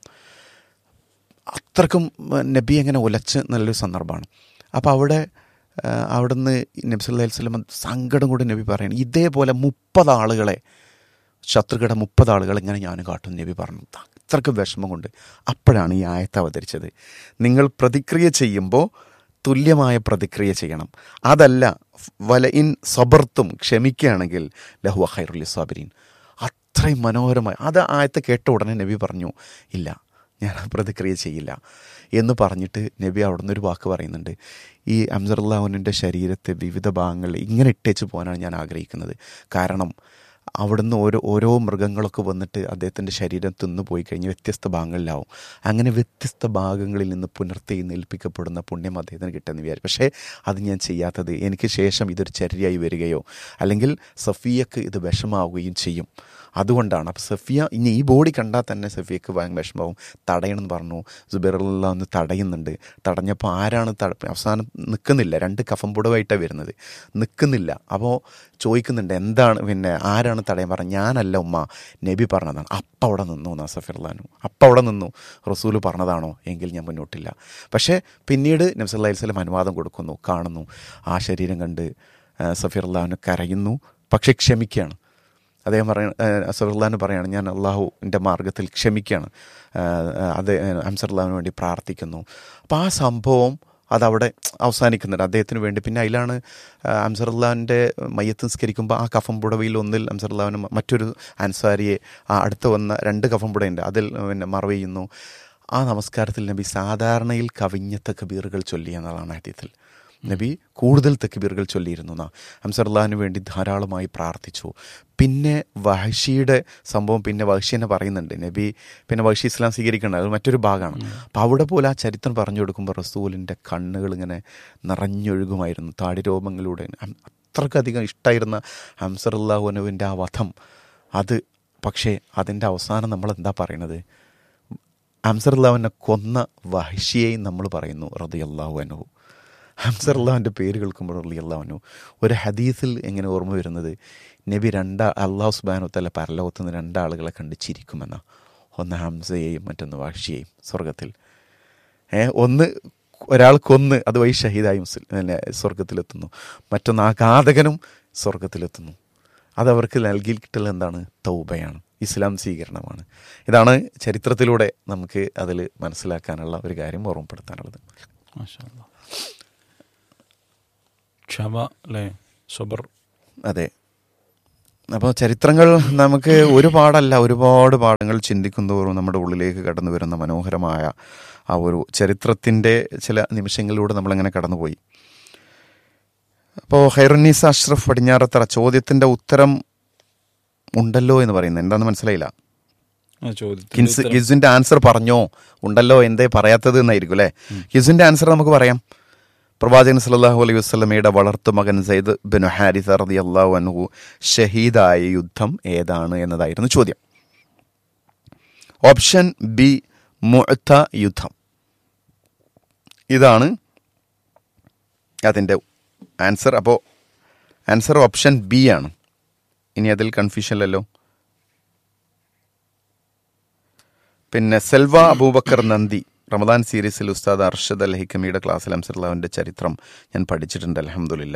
അത്രക്കും നബി അങ്ങനെ ഉലച്ച് നല്ലൊരു സന്ദർഭമാണ് അപ്പോൾ അവിടെ ആ, അവിടുന്ന് നബി സല്ലല്ലാഹു അലൈഹി വസല്ലം സങ്കടം കൊണ്ട് നബി പറയണം ഇതേപോലെ മുപ്പത് ആളുകളെ ശത്രുക്കളുടെ മുപ്പത് ആളുകൾ ഇങ്ങനെ ഞാൻ കാട്ടും നബി പറഞ്ഞു അത്രയ്ക്ക് വിഷമം കൊണ്ട് അപ്പോഴാണ് ഈ ആയത്ത് അവതരിച്ചത് നിങ്ങൾ പ്രതിക്രിയ ചെയ്യുമ്പോൾ തുല്യമായ പ്രതിക്രിയ ചെയ്യണം അതല്ല വല ഇൻ സബർത്തും ക്ഷമിക്കുകയാണെങ്കിൽ ലഹു ഖൈറുൽ സാബിരീൻ അത്രയും മനോഹരമായി അത് ആയത്ത് കേട്ട ഉടനെ നബി പറഞ്ഞു ഇല്ല ഞാൻ ആ പ്രതിക്രിയ ചെയ്യില്ല എന്ന് പറഞ്ഞിട്ട് നബി അവിടുന്ന് ഒരു വാക്ക് പറയുന്നുണ്ട് ഈ അംസറുല്ലാഹുവിൻ്റെ ശരീരത്തെ വിവിധ ഭാഗങ്ങളിൽ ഇങ്ങനെ ഇട്ടേച്ച് പോകാനാണ് ഞാൻ ആഗ്രഹിക്കുന്നത് കാരണം അവിടുന്ന് ഓരോ ഓരോ മൃഗങ്ങളൊക്കെ വന്നിട്ട് അദ്ദേഹത്തിൻ്റെ ശരീരം തിന്നു പോയി കഴിഞ്ഞ് വ്യത്യസ്ത ഭാഗങ്ങളിലാവും അങ്ങനെ വ്യത്യസ്ത ഭാഗങ്ങളിൽ നിന്ന് പുനർത്തെഴുന്നേൽപ്പിക്കപ്പെടുന്ന പുണ്യം അദ്ദേഹത്തിന് കിട്ടുമെന്ന് വിചാരിച്ചു പക്ഷേ അത് ഞാൻ ചെയ്യാത്തത് എനിക്ക് ശേഷം ഇതൊരു ചര്യയായി വരികയോ അല്ലെങ്കിൽ സഫിയക്ക് ഇത് വിഷമാവുകയും ചെയ്യും അതുകൊണ്ടാണ് അപ്പോൾ സഫിയ ഇനി ഈ ബോഡി കണ്ടാൽ തന്നെ സഫിയക്ക് ഭയങ്കര വിഷമാവും തടയണമെന്ന് പറഞ്ഞു സുബൈറുള്ള ഒന്ന് തടയുന്നുണ്ട് തടഞ്ഞപ്പോൾ ആരാണ് തട അവസാനം നിൽക്കുന്നില്ല രണ്ട് കഫം പുടവായിട്ടാണ് വരുന്നത് നിൽക്കുന്നില്ല അപ്പോൾ ചോദിക്കുന്നുണ്ട് എന്താണ് പിന്നെ ആരാണ് തടയാൻ പറഞ്ഞത് ഞാനല്ല ഉമ്മ നബി പറഞ്ഞതാണ് അപ്പം അവിടെ നിന്നു എന്നാ സഫിർലാനു അപ്പം അവിടെ നിന്നു റസൂല് പറഞ്ഞതാണോ എങ്കിൽ ഞാൻ മുന്നോട്ടില്ല പക്ഷേ പിന്നീട് നബ്സല്ലാ വസ്ലം അനുവാദം കൊടുക്കുന്നു കാണുന്നു ആ ശരീരം കണ്ട് സഫിർലാനു കരയുന്നു പക്ഷെ ക്ഷമിക്കുകയാണ് അദ്ദേഹം പറയ അസറുല്ലാന്ന് പറയാണ് ഞാൻ അള്ളാഹുവിൻ്റെ മാർഗത്തിൽ ക്ഷമിക്കുകയാണ് അത് അംസറുല്ലാവിന് വേണ്ടി പ്രാർത്ഥിക്കുന്നു അപ്പോൾ ആ സംഭവം അതവിടെ അവസാനിക്കുന്നുണ്ട് അദ്ദേഹത്തിന് വേണ്ടി പിന്നെ അതിലാണ് അംസറുല്ലാവിൻ്റെ മയ്യത്ത് നിസ്കരിക്കുമ്പോൾ ആ കഫം പുടവയിൽ ഒന്നിൽ അംസറുല്ലാവിന് മറ്റൊരു അൻസാരിയെ ആ അടുത്ത് വന്ന രണ്ട് കഫം പുടയുണ്ട് അതിൽ പിന്നെ മറവ് ചെയ്യുന്നു ആ നമസ്കാരത്തിൽ നബി സാധാരണയിൽ കവിഞ്ഞ തക്കബീറുകൾ ചൊല്ലിയ എന്നുള്ളതാണ് ഹദീത്തിൽ നബി കൂടുതൽ തെക്കുബീറുകൾ ചൊല്ലിയിരുന്നു എന്നാ ഹംസർലാഹിന് വേണ്ടി ധാരാളമായി പ്രാർത്ഥിച്ചു പിന്നെ വഹഷിയുടെ സംഭവം പിന്നെ വഹഷി തന്നെ പറയുന്നുണ്ട് നബി പിന്നെ വഹഷി ഇസ്ലാം സ്വീകരിക്കണം അത് മറ്റൊരു ഭാഗമാണ് അപ്പം അവിടെ പോലെ ആ ചരിത്രം പറഞ്ഞു കൊടുക്കുമ്പോൾ റസൂലിൻ്റെ കണ്ണുകൾ ഇങ്ങനെ നിറഞ്ഞൊഴുകുമായിരുന്നു താടിരോമങ്ങളിലൂടെ അത്രക്കധികം ഇഷ്ടമായിരുന്ന ഹംസറുല്ലാഹുനുവിൻ്റെ ആ വധം അത് പക്ഷേ അതിൻ്റെ അവസാനം നമ്മൾ എന്താ പറയണത് ഹംസറുല്ലാവിനെ കൊന്ന വഹഷിയെയും നമ്മൾ പറയുന്നു റതിയല്ലാഹു അനുഹു ഹംസറുല്ലാവിൻ്റെ പേര് കേൾക്കുമ്പോൾ റലിയല്ലാഹുനു ഒരു ഹദീസിൽ എങ്ങനെ ഓർമ്മ വരുന്നത് നബി രണ്ടാ അള്ളാഹു സുബാനു തല പരലോകത്ത് നിന്ന് രണ്ടാളുകളെ കണ്ട് ചിരിക്കുമെന്ന ഒന്ന് ഹംസയെയും മറ്റൊന്ന് വാഷിയെയും സ്വർഗത്തിൽ ഏ ഒന്ന് ഒരാൾ കൊന്ന് അതുവഴി ഷഹീദായി മുസ്ലിം പിന്നെ സ്വർഗത്തിലെത്തുന്നു മറ്റൊന്ന് ആ ഘാതകനും സ്വർഗത്തിലെത്തുന്നു അതവർക്ക് നൽകിയിട്ടുള്ള എന്താണ് തൗബയാണ് ഇസ്ലാം സ്വീകരണമാണ് ഇതാണ് ചരിത്രത്തിലൂടെ നമുക്ക് അതിൽ മനസ്സിലാക്കാനുള്ള ഒരു കാര്യം ഓർമ്മപ്പെടുത്താനുള്ളത് മാഷാ അല്ലാ. ക്ഷമ അല്ലേ സബർ അതെ അപ്പോൾ ചരിത്രങ്ങൾ നമുക്ക് ഒരുപാടല്ല ഒരുപാട് പാഠങ്ങൾ ചിന്തിക്കുന്തോറും നമ്മുടെ ഉള്ളിലേക്ക് കടന്നു വരുന്ന മനോഹരമായ ആ ഒരു ചരിത്രത്തിൻ്റെ ചില നിമിഷങ്ങളിലൂടെ നമ്മളങ്ങനെ കടന്നുപോയി അപ്പോൾ ഹൈറുന്നീസ അഷ്റഫ് പടിഞ്ഞാറത്തറ ചോദ്യത്തിൻ്റെ ഉത്തരം ഉണ്ടല്ലോ എന്ന് പറയുന്നത് എന്താണെന്ന് മനസ്സിലായില്ല ആ ചോദ്യത്തിന് കിൻസ് ഉത്തരം- കിസിന്റെ ആൻസർ പറഞ്ഞോ ഉണ്ടല്ലോ എന്തേ പറയാത്തത് എന്നായിരിക്കും അല്ലേ കിസിന്റെ ആൻസർ നമുക്ക് പറയാം പ്രവാചകൻ സല്ലല്ലാഹു അലൈഹി വസല്ലമയുടെ വളർത്തു മകൻ സയ്യിദ് ബിൻ ഹാരിസ റളിയല്ലാഹു അൻഹു ഷഹീദായ യുദ്ധം ഏതാണ് എന്നതായിരുന്നു ചോദ്യം ഓപ്ഷൻ ബി മുഅത്ത യുദ്ധം ഇതാണ് അതിൻ്റെ ആൻസർ അപ്പോൾ ആൻസർ ഓപ്ഷൻ ബി ആണ് ഇനി അതിൽ കൺഫ്യൂഷൻ അല്ലല്ലോ പിന്നെ സെൽവ അബൂബക്കർ നന്ദി റമദാൻ സീരീസിൽ ഉസ്താദ് അർഷദ് അൽ ഹിക്കമിയുടെ ക്ലാസ്സിൽ അംസർലാവിൻ്റെ ചരിത്രം ഞാൻ പഠിച്ചിട്ടുണ്ട് അലഹമുല്ല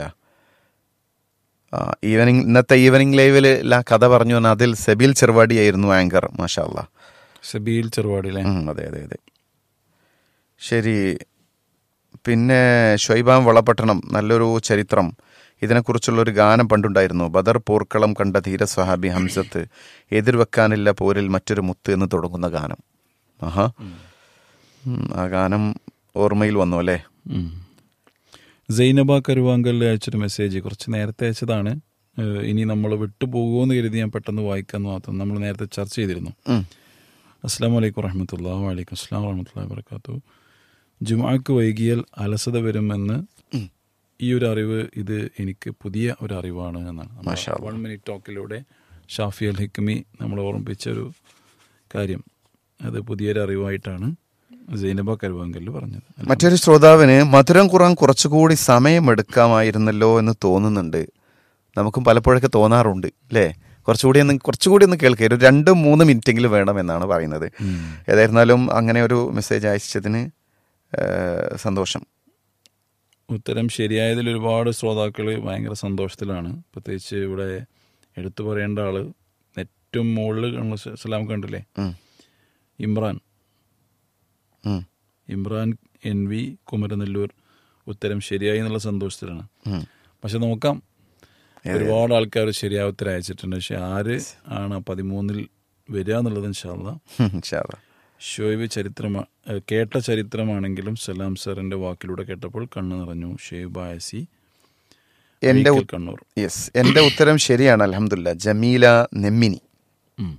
ഈവനിങ് ഇന്നത്തെ ഈവനിങ് ലൈവിൽ ആ കഥ പറഞ്ഞു വന്ന അതിൽ സെബിൽ ചെറുവാടിയായിരുന്നു ആങ്കർ മാഷാ അല്ലാ സബീൽ ചെറുവാടി അല്ലേ ഉം, അതെ അതെ അതെ ശരി പിന്നെ ഷൊയ്ബാം വളപട്ടണം നല്ലൊരു ചരിത്രം ഇതിനെക്കുറിച്ചുള്ള ഒരു ഗാനം പണ്ടുണ്ടായിരുന്നു ബദർ പോർക്കളം കണ്ട ധീര സ്വഹാബി ഹംസത്ത് എതിർവെക്കാനില്ല പോരിൽ മറ്റൊരു മുത്ത് എന്ന് തുടങ്ങുന്ന ഗാനം ആഹാ ഉം, ആ ഗാനം ഓർമ്മയിൽ വന്നു അല്ലേ ഉം. സൈനബ കരുവാങ്കലിൽ അയച്ചൊരു മെസ്സേജ് കുറച്ച് നേരത്തെ അയച്ചതാണ് ഏഹ് ഇനി നമ്മൾ വിട്ടുപോകുമെന്ന് കരുതി ഞാൻ പെട്ടെന്ന് വായിക്കാന്ന് മാത്രം നമ്മൾ നേരത്തെ ചർച്ച ചെയ്തിരുന്നു ഉം, അസ്സാം വലൈക്കും വറഹമത്തുള്ള വലൈക്കും അസ്സാം വറഹമത്തുള്ള വർക്കാത്തു ജുമാക്ക് വൈകിയാൽ അലസത വരുമെന്ന് ഈ ഒരു അറിവ് ഇത് എനിക്ക് പുതിയ ഒരു അറിവാണ് എന്നാണ് മാഷാ അല്ലാ. വൺ മിനിറ്റ് ടോക്കിലൂടെ ഷാഫി അൽ ഹിക്മി നമ്മൾ ഓർമ്മിപ്പിച്ച ഒരു കാര്യം അത് പുതിയൊരു അറിവായിട്ടാണ് സൈനബ കരുവാങ്കലിൽ പറഞ്ഞത് മറ്റൊരു ശ്രോതാവിന് മധുരം കുറാൻ കുറച്ചുകൂടി സമയമെടുക്കാമായിരുന്നല്ലോ എന്ന് തോന്നുന്നുണ്ട് നമുക്കും പലപ്പോഴൊക്കെ തോന്നാറുണ്ട് അല്ലേ കുറച്ചുകൂടി ഒന്ന് കുറച്ചുകൂടി ഒന്ന് കേൾക്കുക ഒരു രണ്ട് മൂന്ന് മിനിറ്റെങ്കിലും വേണമെന്നാണ് പറയുന്നത് ഏതായിരുന്നാലും അങ്ങനെ ഒരു മെസ്സേജ് അയച്ചതിന് ഏഹ്, സന്തോഷം ഉത്തരം ശരിയായതിൽ ഒരുപാട് ശ്രോതാക്കൾ ഭയങ്കര സന്തോഷത്തിലാണ് പ്രത്യേകിച്ച് ഇവിടെ എടുത്തു പറയേണ്ട ആള് ഏറ്റവും മുകളിൽ സലാം കണ്ടില്ലേ ഉം, ഇമ്രാൻ ഉം, ഇമ്രാൻ എൻ വി കുമരനെല്ലൂർ ഉത്തരം ശരിയായി എന്നുള്ള സന്തോഷത്തിലാണ് ഉം. പക്ഷെ നോക്കാം ഒരുപാട് ആൾക്കാർ ശരിയായ ഉത്തരം അയച്ചിട്ടുണ്ട് പക്ഷെ ആര് ആണ് ആ പതിമൂന്നിൽ വരിക എന്നുള്ളത് ഇൻഷാല്ല ഉം, ഇൻഷാ അല്ലാ. ഷോയ്ബ് ചരിത്രമാ ഏഹ് കേട്ട ചരിത്രമാണെങ്കിലും സലാം സാറിന്റെ വാക്കിലൂടെ കേട്ടപ്പോൾ കണ്ണു നിറഞ്ഞു ഷേബ് ആയസി എൻ്റെ അഴീക്കൽ കണ്ണൂർ യെസ് എൻ്റെ ഉത്തരം ശരിയാണ് അലഹമില്ല ജമീല നെമ്മിനി ഉം.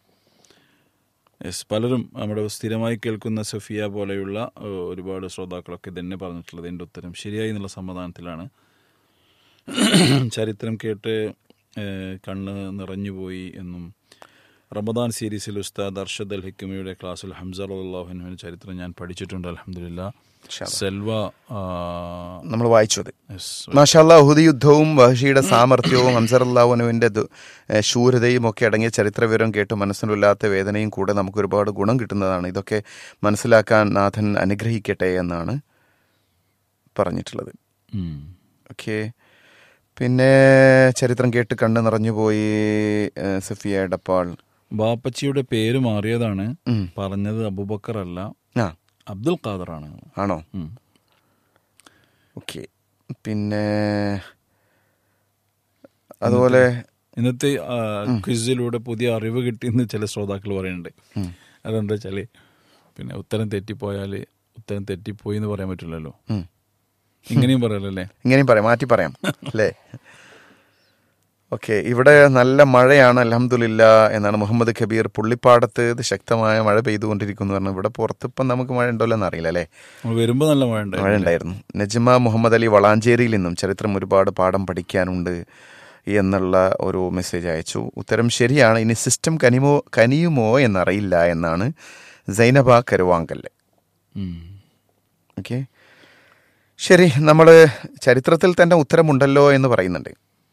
യെസ് പലരും നമ്മുടെ സ്ഥിരമായി കേൾക്കുന്ന സഫിയ പോലെയുള്ള ഏഹ്, ഒരുപാട് ശ്രോതാക്കളൊക്കെ ഇതന്നെ പറഞ്ഞിട്ടുള്ളത് എൻ്റെ ഉത്തരം ശരിയായി എന്നുള്ള സമാധാനത്തിലാണ് ചരിത്രം കേട്ട് ഏഹ്, കണ്ണ് നിറഞ്ഞുപോയി എന്നും റമദാൻ സീരീസിൽ ഉസ്താദ് അർഷദ് അൽ ഹിക്കമിയുടെ ക്ലാസ്സിൽ ഹംസ അള്ളാഹുനുവിൻ്റെ ചരിത്രം ഞാൻ പഠിച്ചിട്ടുണ്ട് അലഹമില്ല സെൽവ ആ, നമ്മൾ വായിച്ചു അത് യെസ് മാഷാല്ല ഉഹുദ് യുദ്ധവും വഹഷിയുടെ സാമർഥ്യവും ഹംസറല്ലാഹുനുവിൻ്റെ ശൂരതയും ഒക്കെ അടങ്ങിയ ചരിത്ര വിവരം കേട്ട് മനസ്സിനുമില്ലാത്ത വേദനയും കൂടെ നമുക്ക് ഒരുപാട് ഗുണം കിട്ടുന്നതാണ് ഇതൊക്കെ മനസ്സിലാക്കാൻ നാഥൻ അനുഗ്രഹിക്കട്ടെ എന്നാണ് പറഞ്ഞിട്ടുള്ളത് ഉം. ഓക്കെ പിന്നെ ചരിത്രം കേട്ട് കണ്ണ് നിറഞ്ഞുപോയി ഏഹ്, സഫിയ എടപ്പാൾ ബാപ്പച്ചിയുടെ പേര് മാറിയതാണ് ഉം. പറഞ്ഞത് അബൂബക്കർ അല്ല ആ അബ്ദുൽ ഖാദർ ആണ് ആണോ ഉം. ഓക്കെ പിന്നെ അതുപോലെ ഇന്നത്തെ ആ, ക്വിസിലൂടെ പുതിയ അറിവ് കിട്ടിയെന്ന് ചില ശ്രോതാക്കൾ പറയുന്നുണ്ട് അതെന്താ വെച്ചാല് പിന്നെ ഉത്തരം തെറ്റിപ്പോയാൽ ഉത്തരം തെറ്റിപ്പോയി എന്ന് പറയാൻ പറ്റില്ലല്ലോ ഉം. ഇങ്ങനെയും പറയാലല്ലേ ഇങ്ങനെയും പറയാം മാറ്റി പറയാം അല്ലേ ഓക്കെ ഇവിടെ നല്ല മഴയാണ് അലഹമുല്ല എന്നാണ് മുഹമ്മദ് കബീർ പുള്ളിപ്പാടത്ത് ഇത് ശക്തമായ മഴ പെയ്തുകൊണ്ടിരിക്കുന്നു പറഞ്ഞു ഇവിടെ പുറത്ത് ഇപ്പം നമുക്ക് മഴ ഉണ്ടല്ലോ എന്ന് അറിയില്ല അല്ലേ നമ്മൾ വരുമ്പോ നല്ല മഴ ഉണ്ട് മഴ ഉണ്ടായിരുന്നു നജ്മ മുഹമ്മദ് അലി വളാഞ്ചേരിയിൽ നിന്നും ചരിത്രം ഒരുപാട് പാഠം പഠിക്കാനുണ്ട് എന്നുള്ള ഒരു മെസ്സേജ് അയച്ചു ഉത്തരം ശരിയാണ് ഇനി സിസ്റ്റം കനിമോ കനിയുമോ എന്നറിയില്ല എന്നാണ് സൈനബ കരുവാങ്കല്ല് ഓക്കെ ശരി നമ്മൾ ചരിത്രത്തിൽ തന്നെ ഉത്തരമുണ്ടല്ലോ എന്ന് പറയുന്നുണ്ട്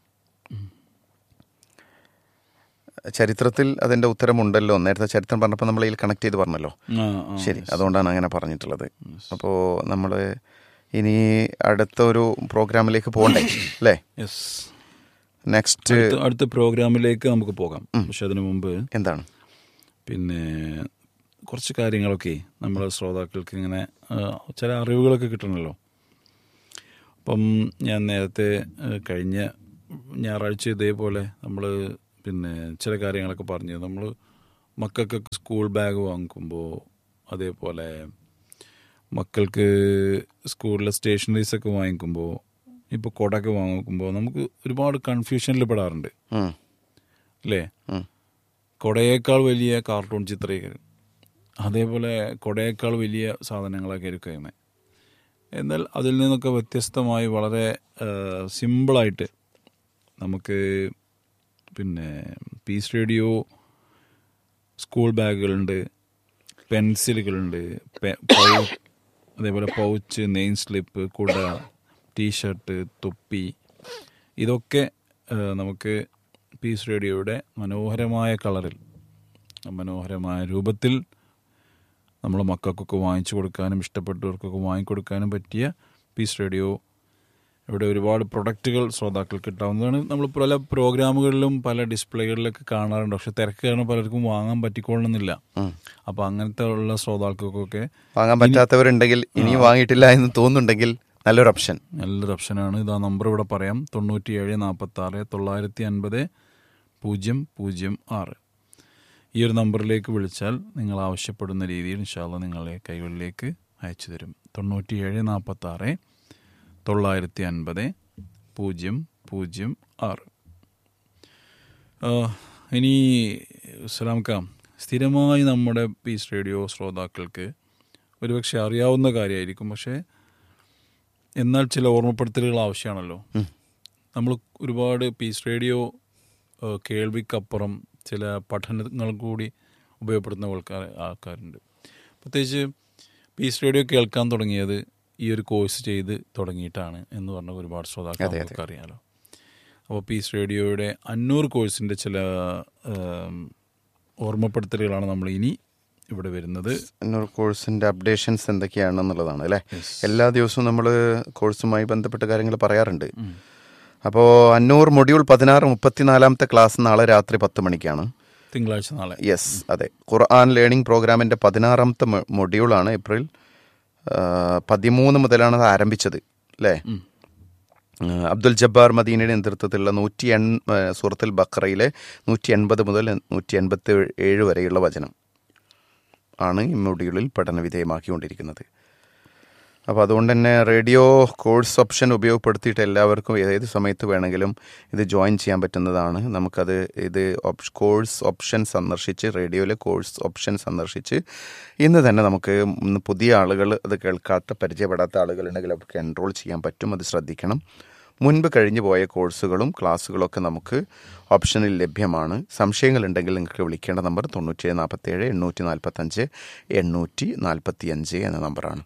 ചരിത്രത്തിൽ അതിൻ്റെ ഉത്തരമുണ്ടല്ലോ നേരത്തെ ചരിത്രം പറഞ്ഞപ്പോൾ നമ്മൾ ഇതിൽ കണക്ട് ചെയ്ത് പറഞ്ഞല്ലോ ശരി അതുകൊണ്ടാണ് അങ്ങനെ പറഞ്ഞിട്ടുള്ളത് അപ്പോൾ നമ്മൾ ഇനി അടുത്ത ഒരു പ്രോഗ്രാമിലേക്ക് പോകണ്ടേ അല്ലേ യെസ് നെക്സ്റ്റ് അടുത്ത പ്രോഗ്രാമിലേക്ക് നമുക്ക് പോകാം പക്ഷെ അതിനു മുമ്പ് എന്താണ് പിന്നെ കുറച്ച് കാര്യങ്ങളൊക്കെ നമ്മുടെ ശ്രോതാക്കൾക്ക് ഇങ്ങനെ ആ, ചില അറിവുകളൊക്കെ കിട്ടണമല്ലോ അപ്പം ഞാൻ നേരത്തെ ഏഹ്, കഴിഞ്ഞ ഞായറാഴ്ച ഇതേപോലെ നമ്മൾ പിന്നെ ചില കാര്യങ്ങളൊക്കെ പറഞ്ഞു നമ്മൾ മക്കൾക്കൊക്കെ സ്കൂൾ ബാഗ് വാങ്ങിക്കുമ്പോൾ അതേപോലെ മക്കൾക്ക് സ്കൂളിലെ സ്റ്റേഷനറീസ് ഒക്കെ വാങ്ങിക്കുമ്പോൾ ഇപ്പോൾ കൊടയൊക്കെ വാങ്ങിക്കുമ്പോൾ നമുക്ക് ഒരുപാട് കൺഫ്യൂഷനിൽ പെടാറുണ്ട് ഉം. അല്ലേ ഉം. കൊടയേക്കാൾ വലിയ കാർട്ടൂൺ ചിത്രീകരണം അതേപോലെ കൊടയേക്കാൾ വലിയ സാധനങ്ങളൊക്കെ ആയിരിക്കും എന്നാൽ അതിൽ നിന്നൊക്കെ വ്യത്യസ്തമായി വളരെ ആ, സിമ്പിളായിട്ട് നമുക്ക് പിന്നെ പീസ് റേഡിയോ സ്കൂൾ ബാഗുകളുണ്ട് പെൻസിലുകളുണ്ട് പെ- പൗ- അതേപോലെ പൗച്ച് നെയിം സ്ലിപ്പ് കുട ടീഷർട്ട് തൊപ്പി ഇതൊക്കെ ആ, നമുക്ക് പീസ് റേഡിയോയുടെ മനോഹരമായ കളറിൽ മനോഹരമായ രൂപത്തിൽ നമ്മളെ മക്കൾക്കൊക്കെ വാങ്ങിച്ചു കൊടുക്കാനും ഇഷ്ടപ്പെട്ടവർക്കൊക്കെ വാങ്ങിക്കൊടുക്കാനും പറ്റിയ പീസ് റേഡിയോ ഇവിടെ ഒരുപാട് പ്രൊഡക്റ്റുകൾ ശ്രോതാക്കൾക്ക് കിട്ടാവുന്നതാണ് നമ്മൾ പല പ്രോഗ്രാമുകളിലും പല ഡിസ്പ്ലേകളിലൊക്കെ കാണാറുണ്ട് പക്ഷെ തിരക്ക് കാരണം പലർക്കും വാങ്ങാൻ പറ്റിക്കൊള്ളണമെന്നില്ല അപ്പോൾ അങ്ങനത്തെ ഉള്ള ശ്രോതാക്കൾക്കൊക്കെ വാങ്ങാൻ പറ്റാത്തവരുണ്ടെങ്കിൽ ഇനിയും വാങ്ങിയിട്ടില്ല എന്ന് തോന്നുന്നുണ്ടെങ്കിൽ നല്ലൊരു ഓപ്ഷൻ നല്ലൊരു ഓപ്ഷനാണ് ഇതാ നമ്പർ ഇവിടെ പറയാം തൊണ്ണൂറ്റി ഏഴ് നാൽപ്പത്തി ആറ് തൊള്ളായിരത്തി അൻപത് പൂജ്യം പൂജ്യം ആറ് ഈ ഒരു നമ്പറിലേക്ക് വിളിച്ചാൽ നിങ്ങൾ ആവശ്യപ്പെടുന്ന രീതിയിൽ ഇൻഷാല്ല നിങ്ങളെ കൈകളിലേക്ക് അയച്ചു തരും തൊണ്ണൂറ്റി ഏഴ് നാൽപ്പത്തി ആറ് തൊള്ളായിരത്തി അൻപത് പൂജ്യം പൂജ്യം ആറ് ആ, ഇനി സലാംക്കാം സ്ഥിരമായി നമ്മുടെ പീസ് റേഡിയോ ശ്രോതാക്കൾക്ക് ഒരുപക്ഷെ അറിയാവുന്ന കാര്യമായിരിക്കും പക്ഷേ എന്നാൽ ചില ഓർമ്മപ്പെടുത്തലുകൾ ആവശ്യമാണല്ലോ നമ്മൾ ഒരുപാട് പീസ് റേഡിയോ ആ, കേൾവിക്കപ്പുറം ചില പഠനങ്ങൾ കൂടി ഉപയോഗപ്പെടുത്തുന്ന ആൾക്കാർ ആൾക്കാരുണ്ട് പ്രത്യേകിച്ച് പീസ് റേഡിയോ കേൾക്കാൻ തുടങ്ങിയത് ഈ ഒരു കോഴ്സ് ചെയ്ത് തുടങ്ങിയിട്ടാണ് എന്ന് പറഞ്ഞ ഒരുപാട് ശ്രോതാക്കൾ നമുക്ക് അറിയാലോ അപ്പോൾ പീസ് റേഡിയോയുടെ അന്നൂർ കോഴ്സിൻ്റെ ചില ആം, ഓർമ്മപ്പെടുത്തലുകളാണ് നമ്മൾ ഇനി ഇവിടെ വരുന്നത് എന്നൊരു കോഴ്സിന്റെ അപ്ഡേഷൻസ് എന്തൊക്കെയാണെന്നുള്ളതാണ് അല്ലേ എല്ലാ ദിവസവും നമ്മൾ കോഴ്സുമായി ബന്ധപ്പെട്ട കാര്യങ്ങൾ പറയാറുണ്ട് അപ്പോൾ അന്നൂർ മൊഡ്യൂൾ പതിനാറ് മുപ്പത്തിനാലാമത്തെ ക്ലാസ് നാളെ രാത്രി പത്ത് മണിക്കാണ് തിങ്കളാഴ്ച നാളെ യെസ് അതെ ഖുർആൻ ലേണിംഗ് പ്രോഗ്രാമിന്റെ പതിനാറാമത്തെ മൊ- മൊഡ്യൂളാണ് ഏപ്രിൽ ആ, പതിമൂന്ന് മുതലാണ് അത് ആരംഭിച്ചത് അല്ലേ ആ, അബ്ദുൽ ജബ്ബാർ മദീനയുടെ നേതൃത്വത്തിലുള്ള നൂറ്റി എൺ ആ, സൂറത്തുൽ ബക്രയിലെ നൂറ്റി എൺപത് മുതൽ നൂറ്റി എൺപത്തി ഏഴ് വരെയുള്ള വചനം ആണ് ഈ മൊഡ്യൂളിൽ പഠന വിധേയമാക്കിക്കൊണ്ടിരിക്കുന്നത് അപ്പോൾ അതുകൊണ്ട് തന്നെ റേഡിയോ കോഴ്സ് ഓപ്ഷൻ ഉപയോഗപ്പെടുത്തിയിട്ട് എല്ലാവർക്കും ഏത് സമയത്ത് വേണമെങ്കിലും ഇത് ജോയിൻ ചെയ്യാൻ പറ്റുന്നതാണ് നമുക്കത് ഇത് ഓപ്ഷ കോഴ്സ് ഓപ്ഷൻ സന്ദർശിച്ച് റേഡിയോയിലെ കോഴ്സ് ഓപ്ഷൻ സന്ദർശിച്ച് ഇന്ന് തന്നെ നമുക്ക് ഇന്ന് പുതിയ ആളുകൾ അത് കേൾക്കാത്ത പരിചയപ്പെടാത്ത ആളുകളുണ്ടെങ്കിൽ അവർക്ക് എൻറോൾ ചെയ്യാൻ പറ്റും അത് ശ്രദ്ധിക്കണം മുൻപ് കഴിഞ്ഞു പോയ കോഴ്സുകളും ക്ലാസ്സുകളൊക്കെ നമുക്ക് ഓപ്ഷനിൽ ലഭ്യമാണ് സംശയങ്ങളുണ്ടെങ്കിൽ നിങ്ങൾക്ക് വിളിക്കേണ്ട നമ്പർ തൊണ്ണൂറ്റേഴ് നാൽപ്പത്തേഴ് എണ്ണൂറ്റി നാൽപ്പത്തഞ്ച് എണ്ണൂറ്റി നാൽപ്പത്തി അഞ്ച് എന്ന നമ്പറാണ്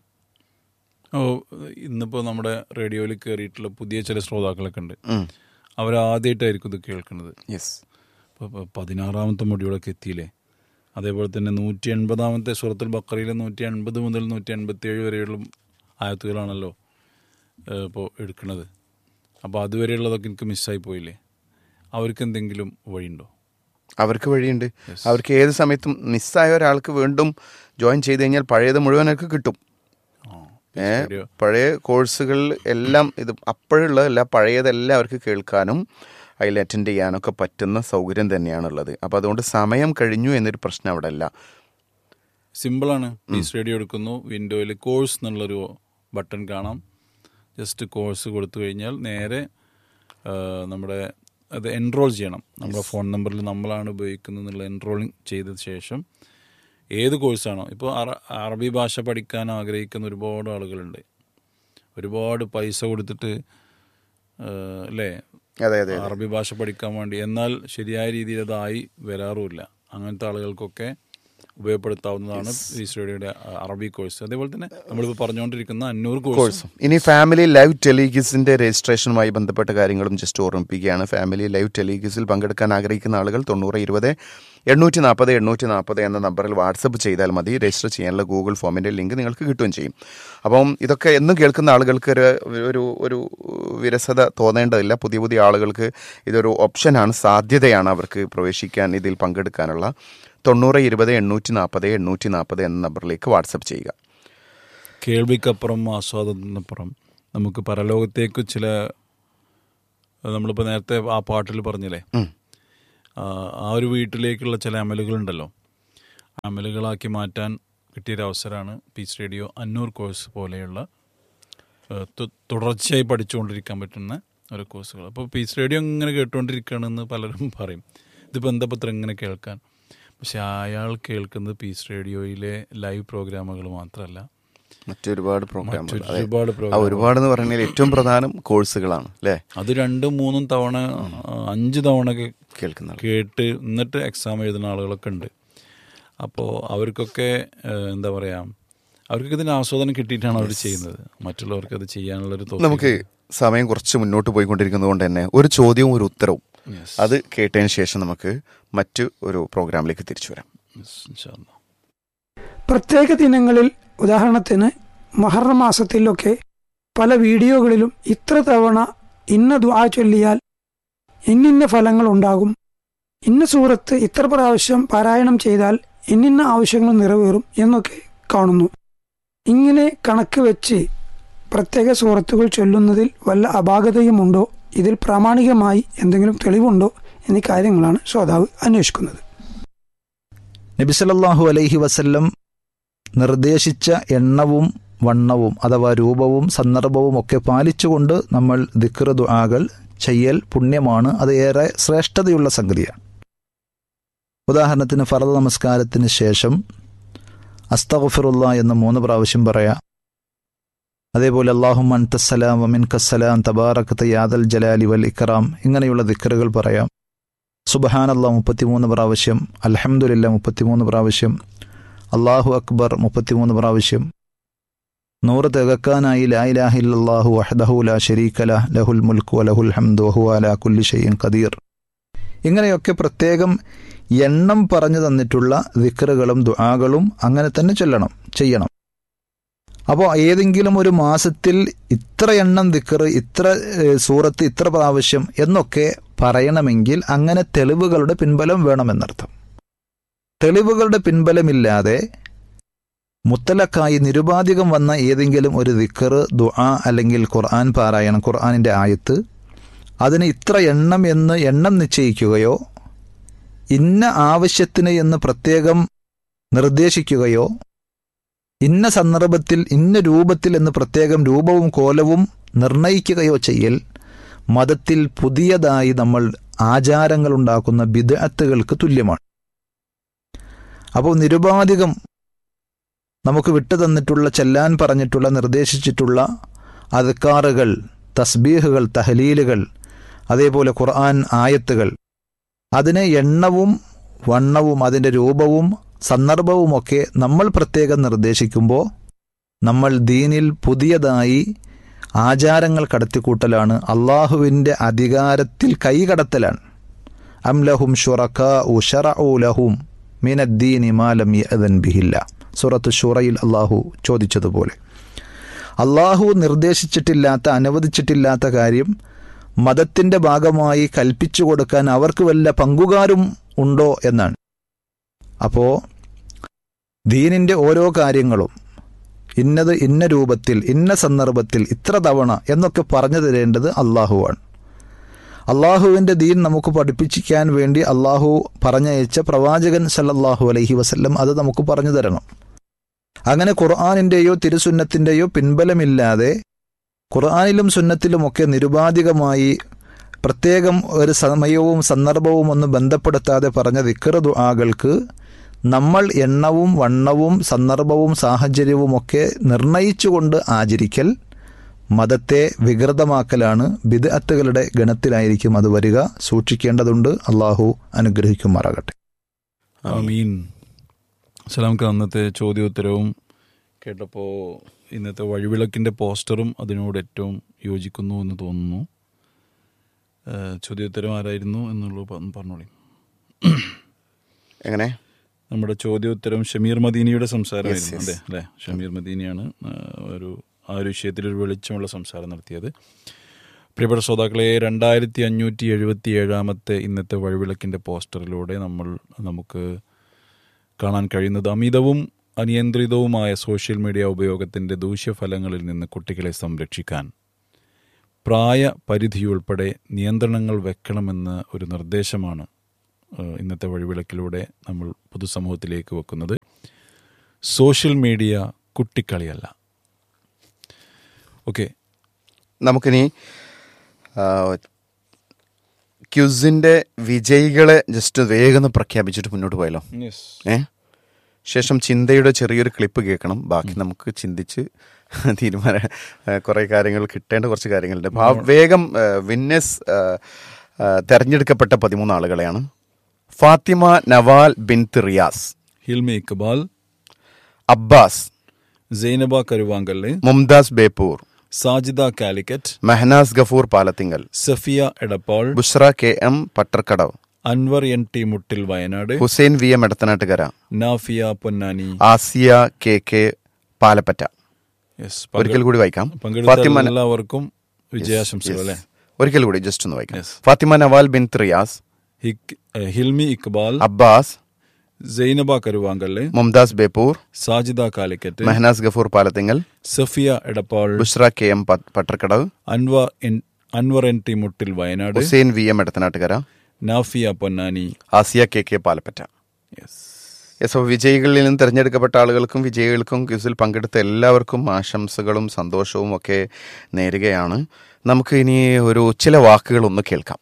ഓ ഇന്നിപ്പോൾ നമ്മുടെ റേഡിയോയിൽ കയറിയിട്ടുള്ള പുതിയ ചില ശ്രോതാക്കളൊക്കെ ഉണ്ട് അവരാദ്യമായിട്ടായിരിക്കും ഇത് കേൾക്കുന്നത് യെസ് ഇപ്പോൾ പതിനാറാമത്തെ മൊഡ്യൂളൊക്കെ എത്തിയില്ലേ അതേപോലെ തന്നെ നൂറ്റി എൺപതാമത്തെ സുഹൃത്തുൽ ബക്കറിയിലെ നൂറ്റി എൺപത് മുതൽ നൂറ്റി എൺപത്തി ഏഴ് വരെയുള്ള ആയത്തുകളാണല്ലോ ഇപ്പോൾ എടുക്കുന്നത് അപ്പോൾ അതുവരെയുള്ളതൊക്കെ എനിക്ക് മിസ്സായി പോയില്ലേ അവർക്ക് എന്തെങ്കിലും വഴിയുണ്ടോ അവർക്ക് വഴിയുണ്ട് അവർക്ക് ഏത് സമയത്തും മിസ്സായ ഒരാൾക്ക് വീണ്ടും ജോയിൻ ചെയ്ത് കഴിഞ്ഞാൽ പഴയത് മുഴുവൻ അവർക്ക് കിട്ടും ആ ഏ, റേഡിയോ പഴയ കോഴ്സുകൾ എല്ലാം ഇത് അപ്പോഴുള്ളതല്ല പഴയതെല്ലാം അവർക്ക് കേൾക്കാനും അതിൽ അറ്റൻഡ് ചെയ്യാനൊക്കെ പറ്റുന്ന സൗകര്യം തന്നെയാണുള്ളത് അപ്പോൾ അതുകൊണ്ട് സമയം കഴിഞ്ഞു എന്നൊരു പ്രശ്നം അവിടെ അല്ല സിമ്പിളാണ് പീസ് റേഡിയോ എടുക്കുന്നു വിൻഡോയിൽ കോഴ്സ് എന്നുള്ളൊരു ബട്ടൺ കാണാം ജസ്റ്റ് കോഴ്സ് കൊടുത്തു കഴിഞ്ഞാൽ നേരെ ആ, നമ്മുടെ അത് എൻറോൾ ചെയ്യണം നമ്മുടെ ഫോൺ നമ്പറിൽ നമ്മളാണ് ഉപയോഗിക്കുന്നത് എന്നുള്ള എൻറോളിങ് ചെയ്ത ശേഷം ഏത് കോഴ്സാണോ ഇപ്പോൾ അറ- അറബി ഭാഷ പഠിക്കാൻ ആഗ്രഹിക്കുന്ന ഒരുപാട് ആളുകളുണ്ട് ഒരുപാട് പൈസ കൊടുത്തിട്ട് ആ, അല്ലേ അതെ അതെ അറബി ഭാഷ പഠിക്കാൻ വേണ്ടി എന്നാൽ ശരിയായ രീതിയിൽ അതായി വരാറുമില്ല അങ്ങനത്തെ ആളുകൾക്കൊക്കെ ഉപയോഗപ്പെടുത്താവുന്നതാണ് ഈ സ്റ്റഡിയുടെ അറബി കോഴ്സ് അതേപോലെ തന്നെ നമ്മളിപ്പോൾ പറഞ്ഞുകൊണ്ടിരിക്കുന്ന അഞ്ഞൂറ് കോഴ്സ് കോഴ്സും ഇനി ഫാമിലി ലൈവ് ടെലിഗിസിന്റെ രജിസ്ട്രേഷനുമായി ബന്ധപ്പെട്ട കാര്യങ്ങളും ജസ്റ്റ് ഓർമ്മിപ്പിക്കുകയാണ് ഫാമിലി ലൈവ് ടെലിഗിസിൽ പങ്കെടുക്കാൻ ആഗ്രഹിക്കുന്ന ആളുകൾ തൊണ്ണൂറ് ഇരുപത് എണ്ണൂറ്റി നാൽപ്പത് എണ്ണൂറ്റി നാൽപ്പത് എന്ന നമ്പറിൽ വാട്സപ്പ് ചെയ്താൽ മതി രജിസ്റ്റർ ചെയ്യാനുള്ള ഗൂഗിൾ ഫോമിന്റെ ലിങ്ക് നിങ്ങൾക്ക് കിട്ടുകയും ചെയ്യും അപ്പം ഇതൊക്കെ എന്നും കേൾക്കുന്ന ആളുകൾക്ക് ഒരു ഒരു ഒരു വിരസത തോന്നേണ്ടതില്ല പുതിയ പുതിയ ആളുകൾക്ക് ഇതൊരു ഓപ്ഷനാണ് സാധ്യതയാണ് അവർക്ക് പ്രവേശിക്കാൻ ഇതിൽ പങ്കെടുക്കാനുള്ള തൊണ്ണൂറ് ഇരുപത് എണ്ണൂറ്റി നാൽപ്പത് എണ്ണൂറ്റി നാൽപ്പത് എന്ന നമ്പറിലേക്ക് വാട്സപ്പ് ചെയ്യുക കേൾവിക്കപ്പുറം ആസ്വാദനത്തിനപ്പുറം നമുക്ക് പരലോകത്തേക്ക് ചില നമ്മളിപ്പോൾ നേരത്തെ ആ പാട്ടിൽ പറഞ്ഞില്ലേ ഉം. ആ, ആ ഒരു വീട്ടിലേക്കുള്ള ചില അമലുകളുണ്ടല്ലോ അമലുകളാക്കി മാറ്റാൻ കിട്ടിയൊരു അവസരമാണ് പീസ് റേഡിയോ അന്നൂർ കോഴ്സ് പോലെയുള്ള ആ, തു- തുടർച്ചയായി പഠിച്ചുകൊണ്ടിരിക്കാൻ പറ്റുന്ന ഓരോ കോഴ്സുകൾ അപ്പോൾ പീസ് റേഡിയോ ഇങ്ങനെ കേട്ടുകൊണ്ടിരിക്കുകയാണെന്ന് പലരും പറയും ഇതിപ്പോൾ എന്താ പത്രം ഇങ്ങനെ കേൾക്കാൻ പക്ഷെ അയാൾ കേൾക്കുന്നത് പീസ് റേഡിയോയിലെ ലൈവ് പ്രോഗ്രാമുകൾ മാത്രമല്ല മറ്റൊരുപാട് പ്രോഗ്രാമുകൾ അതെ. ഒരുപാട് ആ പ്രോഗ്രാം ഒരുപാട് എന്ന് പറഞ്ഞാൽ ഏറ്റവും പ്രധാനം കോഴ്സുകളാണ് അല്ലേ അത് രണ്ടും മൂന്നും തവണ ആ, അഞ്ച് തവണ ഒക്കെ കേൾക്കുന്നത് കേട്ട് എന്നിട്ട് എക്സാം എഴുതുന്ന ആളുകളൊക്കെ ഉണ്ട് അപ്പോൾ അവർക്കൊക്കെ ഏഹ്, എന്താ പറയുക അവർക്കൊക്കെ ഇതിന് ആസ്വാദനം കിട്ടിയിട്ടാണ് അവർ ചെയ്യുന്നത് മറ്റുള്ളവർക്ക് അത് ചെയ്യാനുള്ളൊരു തോന്നൽ നമുക്ക് സമയം കുറച്ച് മുന്നോട്ട് പോയിക്കൊണ്ടിരിക്കുന്നത് കൊണ്ട് തന്നെ ഒരു ചോദ്യവും ഒരു ഉത്തരവും Yes. അത് കേട്ടതിന് ശേഷം നമുക്ക് മറ്റു ഒരു പ്രോഗ്രാമിലേക്ക് തിരിച്ചു വരാം Yes, ഇൻഷാ അല്ലാ. പ്രത്യേക ദിനങ്ങളിൽ ഉദാഹരണത്തിന് മഹറം മാസത്തിലൊക്കെ പല വീഡിയോകളിലും ഇത്ര തവണ ഇന്ന ദുആ ചൊല്ലിയാൽ ഇന്നിന്ന ഫലങ്ങൾ ഉണ്ടാകും ഇന്ന സൂറത്ത് ഇത്ര പ്രാവശ്യം പാരായണം ചെയ്താൽ ഇന്നിന്ന ആവശ്യങ്ങൾ നിറവേറും എന്നൊക്കെ കാണുന്നു ഇങ്ങനെ കണക്ക് വെച്ച് പ്രത്യേക സൂറത്തുകൾ ചൊല്ലുന്നതിൽ വല്ല അപാകതയുമുണ്ടോ ഇതിൽ പ്രാമാണികമായി എന്തെങ്കിലും തെളിവുണ്ടോ എന്നീ കാര്യങ്ങളാണ് ശ്രോതാവ് അന്വേഷിക്കുന്നത് നബിസലല്ലാഹു അലൈഹി വസല്ലം നിർദ്ദേശിച്ച എണ്ണവും വണ്ണവും അഥവാ രൂപവും സന്ദർഭവും ഒക്കെ പാലിച്ചുകൊണ്ട് നമ്മൾ ദിക്ർ ദുആകൾ ചെയ്യൽ പുണ്യമാണ് അത് ഏറെ ശ്രേഷ്ഠതയുള്ള സംഗതിയാണ് ഉദാഹരണത്തിന് ഫറദ് നമസ്കാരത്തിന് ശേഷം അസ്തഗ്ഫിറുള്ള എന്ന് മൂന്ന് പ്രാവശ്യം പറയാം അതേപോലെ അള്ളാഹും അൻതസ്സലാം വമിൻ കസ്സലാം തബാറക്കത്ത് യാദൽ ജലാലി വൽ ഇക്റാം ഇങ്ങനെയുള്ള ദിക്റുകൾ പറയാം സുബഹാനല്ല മുപ്പത്തിമൂന്ന് പ്രാവശ്യം അൽഹംദുലില്ല മുപ്പത്തിമൂന്ന് പ്രാവശ്യം അള്ളാഹു അക്ബർ മുപ്പത്തിമൂന്ന് പ്രാവശ്യം നൂറ് തികക്കാനായി ലാ ഇലാഹ ഇല്ലല്ലാഹു വഹ്ദഹു ലാ ശരീക്കല ലഹുൽ മുൽക്ക് വലഹുൽ ഹംദു വഹു അലാ കുല്ലി ഷൈഇൻ ഖദീർ ഇങ്ങനെയൊക്കെ പ്രത്യേകം എണ്ണം പറഞ്ഞു തന്നിട്ടുള്ള ദിക്റുകളും ദുആകളും അങ്ങനെ തന്നെ ചൊല്ലണം ചെയ്യണം അപ്പോൾ ഏതെങ്കിലും ഒരു മാസത്തിൽ ഇത്ര എണ്ണം ദിക്ർ ഇത്ര ഏഹ്, സൂറത്ത് ഇത്ര പ്രാവശ്യം എന്നൊക്കെ പറയണമെങ്കിൽ അങ്ങനെ തെളിവുകളുടെ പിൻബലം വേണമെന്നർത്ഥം തെളിവുകളുടെ പിൻബലമില്ലാതെ മുത്തലക്കായി നിരുപാധികം വന്ന ഏതെങ്കിലും ഒരു ദിക്കർ ദുആ അല്ലെങ്കിൽ ഖുർആൻ പാരായണം ഖുർആനിൻ്റെ ആയത്ത് അതിന് ഇത്ര എണ്ണം എന്ന് എണ്ണം നിശ്ചയിക്കുകയോ ഇന്ന ആവശ്യത്തിന് എന്ന് പ്രത്യേകം നിർദ്ദേശിക്കുകയോ ഇന്ന സന്ദർഭത്തിൽ ഇന്ന രൂപത്തിൽ എന്ന് പ്രത്യേകം രൂപവും കോലവും നിർണയിക്കുകയോ ചെയ്യൽ മതത്തിൽ പുതിയതായി നമ്മൾ ആചാരങ്ങൾ ഉണ്ടാക്കുന്ന ബിദഅത്തുകൾക്ക് തുല്യമാണ് അപ്പോൾ നിരുപാധികം നമുക്ക് വിട്ടു തന്നിട്ടുള്ള ചെല്ലാൻ പറഞ്ഞിട്ടുള്ള നിർദ്ദേശിച്ചിട്ടുള്ള അദ്ക്കാറുകൾ തസ്ബീഹുകൾ തഹലീലുകൾ അതേപോലെ ഖുർആൻ ആയത്തുകൾ അതിന് എണ്ണവും വണ്ണവും അതിൻ്റെ രൂപവും സന്ദർഭവുമൊക്കെ നമ്മൾ പ്രത്യേകം നിർദ്ദേശിക്കുമ്പോൾ നമ്മൾ ദീനിൽ പുതിയതായി ആചാരങ്ങൾ കടത്തിക്കൂട്ടലാണ് അള്ളാഹുവിൻ്റെ അധികാരത്തിൽ കൈകടത്തലാണ് അംലഹും ഷുറക്ക ഉഷറഊലഹും മിനദ്ദീനി മാലം യഅദൻ ബിഹില്ല സൂറത്ത് ഷുറയിൽ അള്ളാഹു ചോദിച്ചതുപോലെ അള്ളാഹു നിർദ്ദേശിച്ചിട്ടില്ലാത്ത അനുവദിച്ചിട്ടില്ലാത്ത കാര്യം മതത്തിൻ്റെ ഭാഗമായി കൽപ്പിച്ചു കൊടുക്കാൻ അവർക്ക് വല്ല പങ്കുകാരും ഉണ്ടോ എന്നാണ് അപ്പോൾ ദീനിൻ്റെ ഓരോ കാര്യങ്ങളും ഇന്നത് ഇന്ന രൂപത്തിൽ ഇന്ന സന്ദർഭത്തിൽ ഇത്ര തവണ എന്നൊക്കെ പറഞ്ഞു തരേണ്ടത് അള്ളാഹുവാണ് അള്ളാഹുവിൻ്റെ ദീൻ നമുക്ക് പഠിപ്പിക്കാൻ വേണ്ടി അള്ളാഹു പറഞ്ഞയച്ച പ്രവാചകൻ സല്ലല്ലാഹു അലൈഹി വസല്ലം അത് നമുക്ക് പറഞ്ഞു തരണം അങ്ങനെ ഖുർആാനിൻ്റെയോ തിരുസുന്നത്തിൻ്റെയോ പിൻബലമില്ലാതെ ഖുർആാനിലും സുന്നത്തിലുമൊക്കെ നിരുപാധികമായി പ്രത്യേകം ഒരു സമയവും സന്ദർഭവും ഒന്നും ബന്ധപ്പെടുത്താതെ പറഞ്ഞ ദിക്കർ ദുആകൾക്ക് നമ്മൾ എണ്ണവും വണ്ണവും സന്ദർഭവും സാഹചര്യവുമൊക്കെ നിർണയിച്ചുകൊണ്ട് ആചരിക്കൽ മതത്തെ വികൃതമാക്കലാണ് ബിദ്അത്തുകളുടെ ഗണത്തിലായിരിക്കും അത് വരിക സൂക്ഷിക്കേണ്ടതുണ്ട് അള്ളാഹു അനുഗ്രഹിക്കുമാറാകട്ടെ ആമീൻ സലാംക്ക് അന്നത്തെ ചോദ്യോത്തരവും കേട്ടപ്പോൾ ഇന്നത്തെ വഴിവിളക്കിൻ്റെ പോസ്റ്ററും അതിനോട് ഏറ്റവും യോജിക്കുന്നു എന്ന് തോന്നുന്നു ഏഹ് ചോദ്യോത്തരം ആരായിരുന്നു എന്നുള്ളത് പ- പറഞ്ഞോളി എങ്ങനെ നമ്മുടെ ചോദ്യോത്തരം ഷമീർ മദീനിയുടെ സംസാരമായിരുന്നു Yes, yes. അതെ അല്ലേ ഷമീർ മദീനിയാണ് ആ, ഒരു ആ ഒരു വിഷയത്തിൽ ഒരു വെളിച്ചമുള്ള സംസാരം നടത്തിയത് പ്രിയപ്പെട്ട ശ്രോതാക്കളെ രണ്ടായിരത്തി അഞ്ഞൂറ്റി എഴുപത്തി ഏഴാമത്തെ ഇന്നത്തെ വഴിവിളക്കിൻ്റെ പോസ്റ്ററിലൂടെ നമ്മൾ നമുക്ക് കാണാൻ കഴിയുന്നത് അമിതവും അനിയന്ത്രിതവുമായ സോഷ്യൽ മീഡിയ ഉപയോഗത്തിൻ്റെ ദൂഷ്യഫലങ്ങളിൽ നിന്ന് കുട്ടികളെ സംരക്ഷിക്കാൻ പ്രായ പരിധിയുൾപ്പെടെ നിയന്ത്രണങ്ങൾ വെക്കണമെന്ന ഒരു നിർദ്ദേശമാണ് ഏഹ്, ഇന്നത്തെ വഴിവിളക്കിലൂടെ നമ്മൾ പൊതുസമൂഹത്തിലേക്ക് വെക്കുന്നത് സോഷ്യൽ മീഡിയ കുട്ടിക്കളിയല്ല ഓക്കെ നമുക്കിനി ആ, ക്യുസിന്റെ വിജയികളെ ജസ്റ്റ് വേഗം ഒന്ന് പ്രഖ്യാപിച്ചിട്ട് മുന്നോട്ട് പോയാലോ ഏ ശേഷം ചിന്തയുടെ ചെറിയൊരു ക്ലിപ്പ് കേൾക്കണം ബാക്കി നമുക്ക് ചിന്തിച്ച് തീരുമാന കുറേ കാര്യങ്ങൾ കിട്ടേണ്ട കുറച്ച് കാര്യങ്ങളുണ്ട് അപ്പോൾ ആ വേഗം വിന്നസ് തെരഞ്ഞെടുക്കപ്പെട്ട പതിമൂന്ന് ആളുകളെയാണ് Fathima Naval bint Riyas Hilmi Iqbal Abbas Zainaba Karuvankallu Mumtaz Beypore Sajida Calicut Mehnaz Gafoor Palathingal Safiya Edappal Bushra K M Pattarkadavu Anwar N T Muttil Wayanad Hussain V M Edathanattukara Nafiya Ponnani Asiya K K Palappatta yes ഒരിക്കൽ കൂടി വായിക്കാം പങ്കെടുത്ത ഫാത്തിമ എല്ലാവർക്കും വിജയാശംസകൾ അല്ലെ ഒരിക്കൽ കൂടി ജസ്റ്റ് ഒന്ന് വായിക്കാം Yes. ഫാത്തിമ നവാൽ ബിൻ റിയാസ് ഹിക്- ഏഹ് ഹിൽമി ഇക്ബാൽ അബ്ബാസ് സൈനബ കരുവാങ്കല്ല് മുംതാസ് ബേപ്പൂർ സാജിദ കാലിക്കറ്റ് മെഹനാസ് ഗഫൂർ പാലത്തിങ്കൽ സഫിയ എടപ്പാൾ ബുഷ്ര കെ എം പ- പട്ടർക്കടവ് അൻവർ എൻ- Anwar N T Muttil Wayanad Hussain V M Edathanattukara Nafiya Ponnani Asiya K K Palappatta yes yes അപ്പോൾ വിജയികളിൽ നിന്ന് തിരഞ്ഞെടുക്കപ്പെട്ട ആളുകൾക്കും വിജയികൾക്കും ക്വിസിൽ പങ്കെടുത്ത എല്ലാവർക്കും ആശംസകളും സന്തോഷവും ഒക്കെ നേരുകയാണ് നമുക്ക് ഇനി ഒരു ചില വാക്കുകൾ ഒന്ന് കേൾക്കാം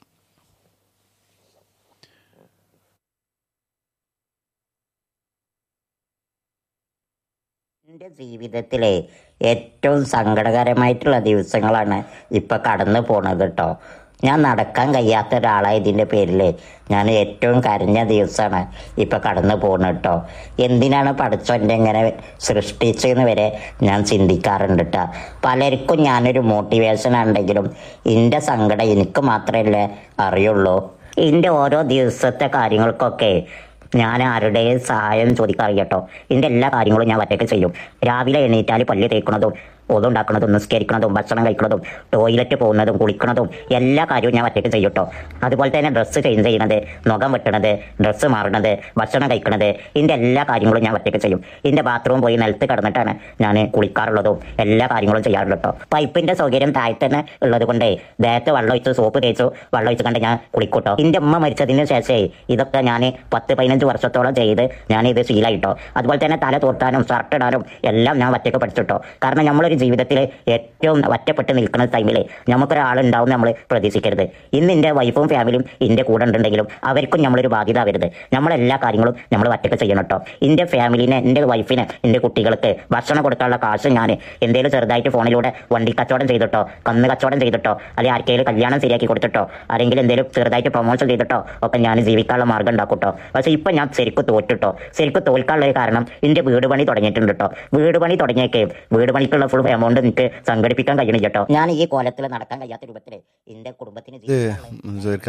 എൻ്റെ ജീവിതത്തിലെ ഏറ്റവും സങ്കടകരമായിട്ടുള്ള ദിവസങ്ങളാണ് ഇപ്പൊ കടന്നു പോണത് കേട്ടോ ഞാൻ നടക്കാൻ കഴിയാത്ത ഒരാളായതിൻ്റെ പേരിൽ ഞാൻ ഏറ്റവും കരഞ്ഞ ദിവസമാണ് ഇപ്പൊ കടന്നു പോകുന്നത് കേട്ടോ എന്തിനാണ് പഠിച്ചവൻ്റെ ഇങ്ങനെ സൃഷ്ടിച്ചതെന്ന് വരെ ഞാൻ ചിന്തിക്കാറുണ്ട് കേട്ടോ പലർക്കും ഞാനൊരു മോട്ടിവേഷൻ ഉണ്ടെങ്കിലും എൻ്റെ സങ്കടം എനിക്ക് മാത്രമല്ലേ അറിയുള്ളൂ എൻ്റെ ഓരോ ദിവസത്തെ കാര്യങ്ങൾക്കൊക്കെ ഞാൻ ആരുടെയും സഹായം ചോദിക്കാറില്ല കേട്ടോ ഇതിൻ്റെ എല്ലാ കാര്യങ്ങളും ഞാൻ ഒറ്റയ്ക്ക് ചെയ്യും രാവിലെ എണീറ്റാൽ പല്ല് തേക്കുന്നതും ഒതുണ്ടാക്കുന്നതും നിസ്കരിക്കുന്നതും ഭക്ഷണം കഴിക്കുന്നതും ടോയ്ലറ്റ് പോകുന്നതും കുളിക്കുന്നതും എല്ലാ കാര്യവും ഞാൻ ഒറ്റയ്ക്ക് ചെയ്യും കേട്ടോ അതുപോലെ തന്നെ ഡ്രസ്സ് ചേഞ്ച് ചെയ്യണത് മുഖം വെട്ടണത് ഡ്രസ്സ് മാറണത് ഭക്ഷണം കഴിക്കണത് ഇതിൻ്റെ എല്ലാ കാര്യങ്ങളും ഞാൻ ഒറ്റയ്ക്ക് ചെയ്യും ഇതിൻ്റെ ബാത്റൂം പോയി നിലത്ത് കിടന്നിട്ടാണ് ഞാൻ കുളിക്കാറുള്ളതും എല്ലാ കാര്യങ്ങളും ചെയ്യാറുള്ളത് കേട്ടോ പൈപ്പിൻ്റെ സൗകര്യം താഴെ തന്നെ ഉള്ളത് കൊണ്ടേ ദേഹത്ത് വെള്ളം ഒഴിച്ച് സോപ്പ് തേച്ചു വെള്ളം ഒഴിച്ച് കണ്ട് ഞാൻ കുളിക്കൂട്ടോ എൻ്റെ അമ്മ മരിച്ചതിന് ശേഷമേ ഇതൊക്കെ ഞാൻ പത്ത് പതിനഞ്ച് വർഷത്തോളം ചെയ്ത് ഞാൻ ഇത് ശീലമായിട്ടോ അതുപോലെ തന്നെ തല തോർത്താനും ഷർട്ട് ഇടാനും എല്ലാം ഞാൻ ഒറ്റയ്ക്ക് പഠിച്ചിട്ടോ കാരണം നമ്മളൊരു ജീവിതത്തിൽ ഏറ്റവും ഒറ്റപ്പെട്ട് നിൽക്കുന്ന ടൈമിൽ നമുക്കൊരാളുണ്ടാവും നമ്മൾ പ്രതീക്ഷിക്കരുത് ഇന്ന് എൻ്റെ വൈഫും ഫാമിലിയും എൻ്റെ കൂടെ ഉണ്ടെങ്കിലും അവർക്കും നമ്മളൊരു ബാധ്യത വരരുത് നമ്മളെല്ലാ കാര്യങ്ങളും നമ്മൾ ഒറ്റയ്ക്ക് ചെയ്യണം കേട്ടോ എൻ്റെ ഫാമിലിനെ എൻ്റെ വൈഫിന് എൻ്റെ കുട്ടികൾക്ക് ഭക്ഷണം കൊടുക്കാനുള്ള കാശ് ഞാൻ എന്തെങ്കിലും ചെറുതായിട്ട് ഫോണിലൂടെ വണ്ടി കച്ചവടം ചെയ്തിട്ടോ കന്ന് കച്ചവടം ചെയ്തിട്ടോ അല്ലെങ്കിൽ ആർക്കെങ്കിലും കല്യാണം ശരിയാക്കി കൊടുത്തിട്ടോ ആരെങ്കിലും എന്തെങ്കിലും ചെറുതായിട്ട് പ്രൊമോഷൻ ചെയ്തിട്ടോ ഒക്കെ ഞാൻ ജീവിക്കാനുള്ള മാർഗ്ഗം ഉണ്ടാക്കൂട്ടോ പക്ഷേ ഇപ്പം ഞാൻ ശരിക്കും തോറ്റിട്ടോ ശരിക്കും തോൽക്കാനുള്ള ഒരു കാരണം എൻ്റെ വീട് പണി തുടങ്ങിയിട്ടുണ്ട് കേട്ടോ വീട് പണി തുടങ്ങിയേക്കെ വീട് പണിക്കുള്ള ഫുൾ എമൗണ്ട് എനിക്ക് സംഘടിപ്പിക്കാൻ കഴിയണം കേട്ടോ ഞാൻ ഈ കോലത്തിൽ നടക്കാൻ കഴിയാത്ത രൂപത്തിൽ എൻ്റെ കുടുംബത്തിന് ഇത് സുഹൃക്ക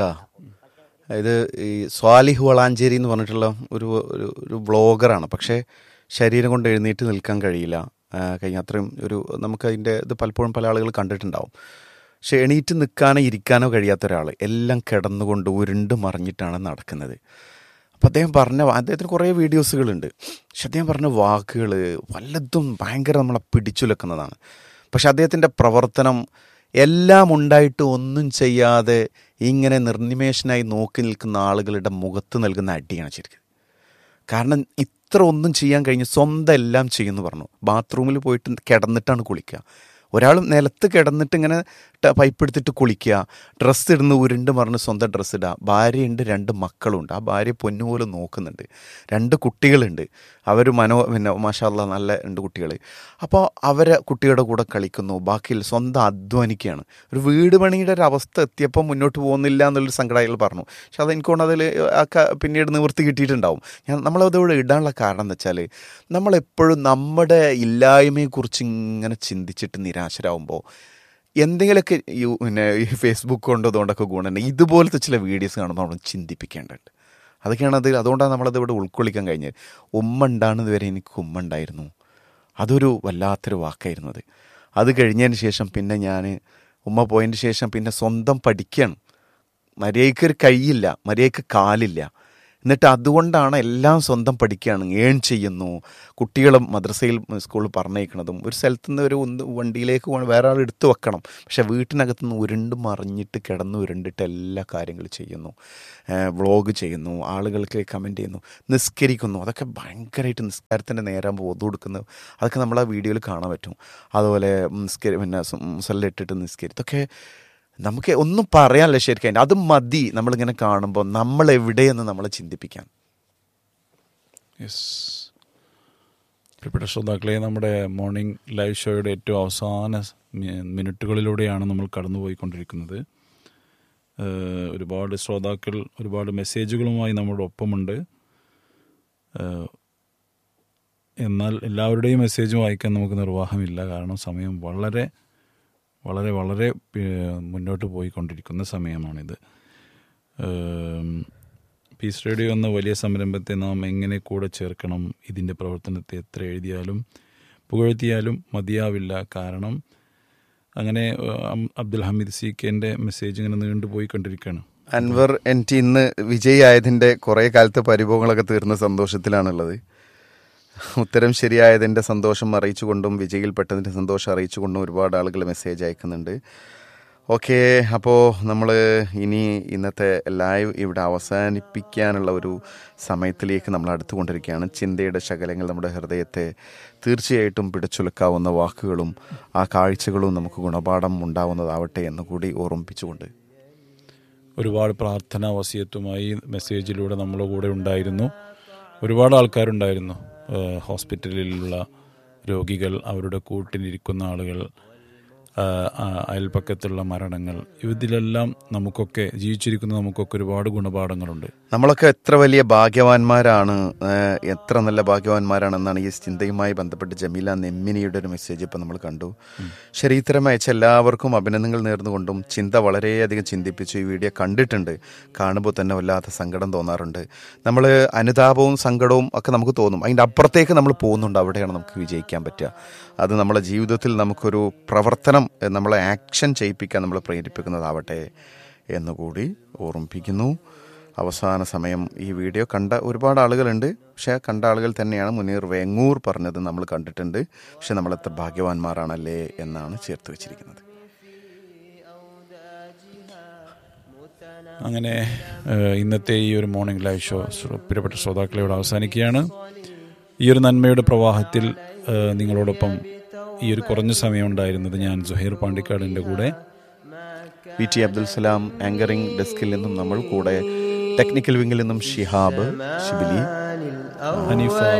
ഇത് ഈ സ്വാലിഹ് വളാഞ്ചേരി എന്ന് പറഞ്ഞിട്ടുള്ള ഒരു ഒരു ഒരു ബ്ലോഗറാണ് പക്ഷേ ശരീരം കൊണ്ട് എഴുന്നേറ്റ് നിൽക്കാൻ കഴിയില്ല ആ, കഴിഞ്ഞ അത്രയും ഒരു നമുക്ക് അതിൻ്റെ ഇത് പലപ്പോഴും പല ആളുകൾ കണ്ടിട്ടുണ്ടാവും പക്ഷെ എണീറ്റ് നിൽക്കാനോ ഇരിക്കാനോ കഴിയാത്ത ഒരാൾ എല്ലാം കിടന്നുകൊണ്ട് ഉരുണ്ട് മറിഞ്ഞിട്ടാണ് നടക്കുന്നത് അപ്പം അദ്ദേഹം പറഞ്ഞ അദ്ദേഹത്തിന് കുറേ വീഡിയോസുകളുണ്ട് പക്ഷെ അദ്ദേഹം പറഞ്ഞ വാക്കുകൾ വല്ലതും ഭയങ്കര നമ്മളെ പിടിച്ചുലക്കുന്നതാണ് പക്ഷെ അദ്ദേഹത്തിൻ്റെ പ്രവർത്തനം എല്ലാം ഉണ്ടായിട്ട് ഒന്നും ചെയ്യാതെ ഇങ്ങനെ നിർനിമേഷനായി നോക്കി നിൽക്കുന്ന ആളുകളുടെ മുഖത്ത് നൽകുന്ന അടിയാണ് ശരിക്കും കാരണം ഇത്ര ഒന്നും ചെയ്യാൻ കഴിഞ്ഞ് സ്വന്തം എല്ലാം ചെയ്യുമെന്ന് പറഞ്ഞു ബാത്റൂമിൽ പോയിട്ട് കിടന്നിട്ടാണ് കുളിക്കുക ഒരാൾ നിലത്ത് കിടന്നിട്ട് ഇങ്ങനെ ട- പൈപ്പ് എടുത്തിട്ട് കുളിക്കുക ഡ്രസ്സ് ഇടുന്ന ഉരുണ്ട് മറിഞ്ഞ് സ്വന്തം ഡ്രസ്സ് ഇടുക ഭാര്യയുണ്ട് രണ്ട് മക്കളുണ്ട് ആ ഭാര്യ പൊന്നുപോലെ നോക്കുന്നുണ്ട് രണ്ട് കുട്ടികളുണ്ട് അവർ മനോ പിന്നെ മാഷാല്ല നല്ല രണ്ട് കുട്ടികൾ അപ്പോൾ അവരെ കുട്ടികളുടെ കൂടെ കളിക്കുന്നു ബാക്കിയിൽ സ്വന്തം അധ്വാനിക്കുകയാണ് ഒരു വീട് പണിയുടെ ഒരു അവസ്ഥ എത്തിയപ്പോൾ മുന്നോട്ട് പോകുന്നില്ല എന്നുള്ളൊരു സങ്കടം അയാൾ പറഞ്ഞു പക്ഷെ അത് എനിക്ക് തോന്നുന്നു അതിൽ ഒക്കെ പിന്നീട് നിവൃത്തി കിട്ടിയിട്ടുണ്ടാവും ഞാൻ നമ്മളതോടെ ഇടാനുള്ള കാരണം എന്ന് വെച്ചാൽ നമ്മളെപ്പോഴും നമ്മുടെ ഇല്ലായ്മയെക്കുറിച്ച് ഇങ്ങനെ ചിന്തിച്ചിട്ട് നിരാശരാകുമ്പോൾ എന്തെങ്കിലുമൊക്കെ യു പിന്നെ ഈ ഫേസ്ബുക്ക് കൊണ്ടോ അതുകൊണ്ടൊക്കെ ഗുണമുണ്ട് ഇതുപോലത്തെ ചില വീഡിയോസ് കാണുമ്പോൾ നമ്മൾ ചിന്തിപ്പിക്കേണ്ടതുണ്ട് അതൊക്കെയാണ് അത് അതുകൊണ്ടാണ് നമ്മളത് ഇവിടെ ഉൾക്കൊള്ളിക്കാൻ കഴിഞ്ഞത് ഉമ്മ ഉണ്ടാകുന്നത് വരെ എനിക്ക് ഉമ്മ ഉണ്ടായിരുന്നു അതൊരു വല്ലാത്തൊരു വാക്കായിരുന്നു അത് അത് കഴിഞ്ഞതിന് ശേഷം പിന്നെ ഞാൻ ഉമ്മ പോയതിന് ശേഷം പിന്നെ സ്വന്തം പഠിക്കുകയാണ് മര്യാദയ്ക്ക് ഒരു കൈയില്ല മര്യാദയ്ക്ക് കാലില്ല എന്നിട്ട് അതുകൊണ്ടാണ് എല്ലാം സ്വന്തം പഠിക്കുകയാണ് ഏൺ ചെയ്യുന്നു കുട്ടികളും മദ്രസയിൽ സ്കൂളിൽ പറഞ്ഞേക്കണതും ഒരു സ്ഥലത്തു നിന്ന് ഒരു ഒന്ന് വണ്ടിയിലേക്ക് പോകണം വേറെ ആൾ എടുത്തു വെക്കണം പക്ഷെ വീട്ടിനകത്ത് നിന്ന് ഉരുണ്ട് മറിഞ്ഞിട്ട് കിടന്ന് ഉരുണ്ടിട്ട് എല്ലാ കാര്യങ്ങളും ചെയ്യുന്നു വ്ളോഗ് ചെയ്യുന്നു ആളുകൾക്ക് കമൻറ്റ് ചെയ്യുന്നു നിസ്കരിക്കുന്നു അതൊക്കെ ഭയങ്കരമായിട്ട് നിസ്കാരത്തിൻ്റെ നേരാകുമ്പോൾ ഒതു കൊടുക്കുന്നു അതൊക്കെ നമ്മൾ ആ വീഡിയോയിൽ കാണാൻ പറ്റും അതുപോലെ നിസ്കരി പിന്നെ മുസല്ലിട്ടിട്ട് നിസ്കരി ഇതൊക്കെ നമുക്ക് ഒന്നും പറയാനല്ല ശരിക്കും അതിൻ്റെ അത് മതി നമ്മളിങ്ങനെ കാണുമ്പോൾ നമ്മൾ എവിടെയെന്ന് നമ്മളെ ചിന്തിപ്പിക്കാൻ യെസ് പ്രിയപ്പെട്ട ശ്രോതാക്കളെ നമ്മുടെ മോർണിംഗ് ലൈവ് ഷോയുടെ ഏറ്റവും അവസാന മി- മിനിറ്റുകളിലൂടെയാണ് നമ്മൾ കടന്നുപോയിക്കൊണ്ടിരിക്കുന്നത് ഏഹ് ഒരുപാട് ശ്രോതാക്കൾ ഒരുപാട് മെസ്സേജുകളുമായി നമ്മുടെ ഒപ്പമുണ്ട് ഏഹ് എന്നാൽ എല്ലാവരുടെയും മെസ്സേജ് വായിക്കാൻ നമുക്ക് നിർവാഹമില്ല കാരണം സമയം വളരെ വളരെ വളരെ ഏഹ് മുന്നോട്ട് പോയിക്കൊണ്ടിരിക്കുന്ന സമയമാണിത് ഏഹ് പീസ് റേഡിയോ എന്ന വലിയ സംരംഭത്തെ നാം എങ്ങനെ കൂടെ ചേർക്കണം ഇതിൻ്റെ പ്രവർത്തനത്തെ എത്ര എഴുതിയാലും പുകഴ്ത്തിയാലും മതിയാവില്ല കാരണം അങ്ങനെ ഏഹ്, അം- അബ്ദുൽ ഹമീദ് സി കെൻ്റെ മെസ്സേജ് ഇങ്ങനെ നീണ്ടുപോയി കൊണ്ടിരിക്കുകയാണ് അൻവർ എൻ ടി ഇന്ന് വിജയായതിൻ്റെ കുറേ കാലത്തെ പരിഭവങ്ങളൊക്കെ തീർന്ന സന്തോഷത്തിലാണുള്ളത് ഉത്തരം ശരിയായതിൻ്റെ സന്തോഷം അറിയിച്ചുകൊണ്ടും വിജയിൽപ്പെട്ടതിൻ്റെ സന്തോഷം അറിയിച്ചുകൊണ്ടും ഒരുപാട് ആളുകൾ മെസ്സേജ് അയക്കുന്നുണ്ട് ഓക്കെ അപ്പോൾ നമ്മൾ ഇനി ഇന്നത്തെ ലൈവ് ഇവിടെ അവസാനിപ്പിക്കാനുള്ള ഒരു സമയത്തിലേക്ക് നമ്മൾ അടുത്തുകൊണ്ടിരിക്കുകയാണ് ചിന്തയുടെ ശകലങ്ങൾ നമ്മുടെ ഹൃദയത്തെ തീർച്ചയായിട്ടും പിടിച്ചുലക്കാവുന്ന വാക്കുകളും ആ കാഴ്ചകളും നമുക്ക് ഗുണപാഠം ഉണ്ടാവുന്നതാവട്ടെ എന്ന് കൂടി ഓർമ്മിപ്പിച്ചുകൊണ്ട് ഒരുപാട് പ്രാർത്ഥനാ വസിയത്തുമായി മെസ്സേജിലൂടെ നമ്മുടെ കൂടെ ഉണ്ടായിരുന്നു ഒരുപാട് ആൾക്കാരുണ്ടായിരുന്നു ഏഹ് ഹോസ്പിറ്റലിലുള്ള രോഗികൾ അവരുടെ കൂട്ടിനിരിക്കുന്ന ആളുകൾ ആഹ് ആ അയൽപ്പക്കത്തുള്ള മരണങ്ങൾ ഇതിലെല്ലാം നമുക്കൊക്കെ ജീവിച്ചിരിക്കുന്ന നമുക്കൊക്കെ ഒരുപാട് ഗുണപാഠങ്ങളുണ്ട് നമ്മളൊക്കെ എത്ര വലിയ ഭാഗ്യവാന്മാരാണ് ഏഹ് എത്ര നല്ല ഭാഗ്യവാന്മാരാണെന്നാണ് ഈ ചിന്തയുമായി ബന്ധപ്പെട്ട് ജമീല നെമ്മിനിയുടെ ഒരു മെസ്സേജ് ഇപ്പം നമ്മൾ കണ്ടു ശരീരം അയച്ച എല്ലാവർക്കും അഭിനന്ദനങ്ങൾ നേർന്നുകൊണ്ടും ചിന്ത വളരെയധികം ചിന്തിപ്പിച്ചു ഈ വീഡിയോ കണ്ടിട്ടുണ്ട് കാണുമ്പോൾ തന്നെ വല്ലാത്ത സങ്കടം തോന്നാറുണ്ട് നമ്മൾ അനുതാപവും സങ്കടവും ഒക്കെ നമുക്ക് തോന്നും അതിൻ്റെ അപ്പുറത്തേക്ക് നമ്മൾ പോകുന്നുണ്ട് അവിടെയാണ് നമുക്ക് വിജയിക്കാൻ പറ്റുക അത് നമ്മളെ ജീവിതത്തിൽ നമുക്കൊരു പ്രവർത്തനം ഏഹ് നമ്മളെ ആക്ഷൻ ചെയ്യിപ്പിക്കാൻ നമ്മളെ പ്രേരിപ്പിക്കുന്നതാവട്ടെ എന്നുകൂടി ഓർമ്മിപ്പിക്കുന്നു അവസാന സമയം ഈ വീഡിയോ കണ്ട ഒരുപാട് ആളുകളുണ്ട് പക്ഷേ കണ്ട ആളുകൾ തന്നെയാണ് മുനീർ വേങ്ങൂർ പറഞ്ഞത് നമ്മൾ കണ്ടിട്ടുണ്ട് പക്ഷെ നമ്മൾ എത്ര ഭാഗ്യവാന്മാരാണല്ലേ എന്നാണ് ചേർത്ത് വെച്ചിരിക്കുന്നത് അങ്ങനെ ഏഹ് ഇന്നത്തെ ഈ ഒരു മോർണിംഗ് ലൈവ് ഷോ ശ്ര- പ്രിയപ്പെട്ട ശ്രോതാക്കളെ ഇവിടെ അവസാനിക്കുകയാണ് ഈ ഒരു നന്മയുടെ പ്രവാഹത്തിൽ ഏഹ് നിങ്ങളോടൊപ്പം ഈ ഒരു കുറഞ്ഞ സമയം ഉണ്ടായിരുന്നത് ഞാൻ സുഹൈർ പാണ്ടിക്കാടിൻ്റെ കൂടെ V T Abdul Salam anchoring ഡെസ്കിൽ നിന്നും നമ്മൾ കൂടെ ടെക്നിക്കൽ വിങ്ങിൽ നിന്നും ഷിഹാബ് ഷിബിലി ഹനീഫ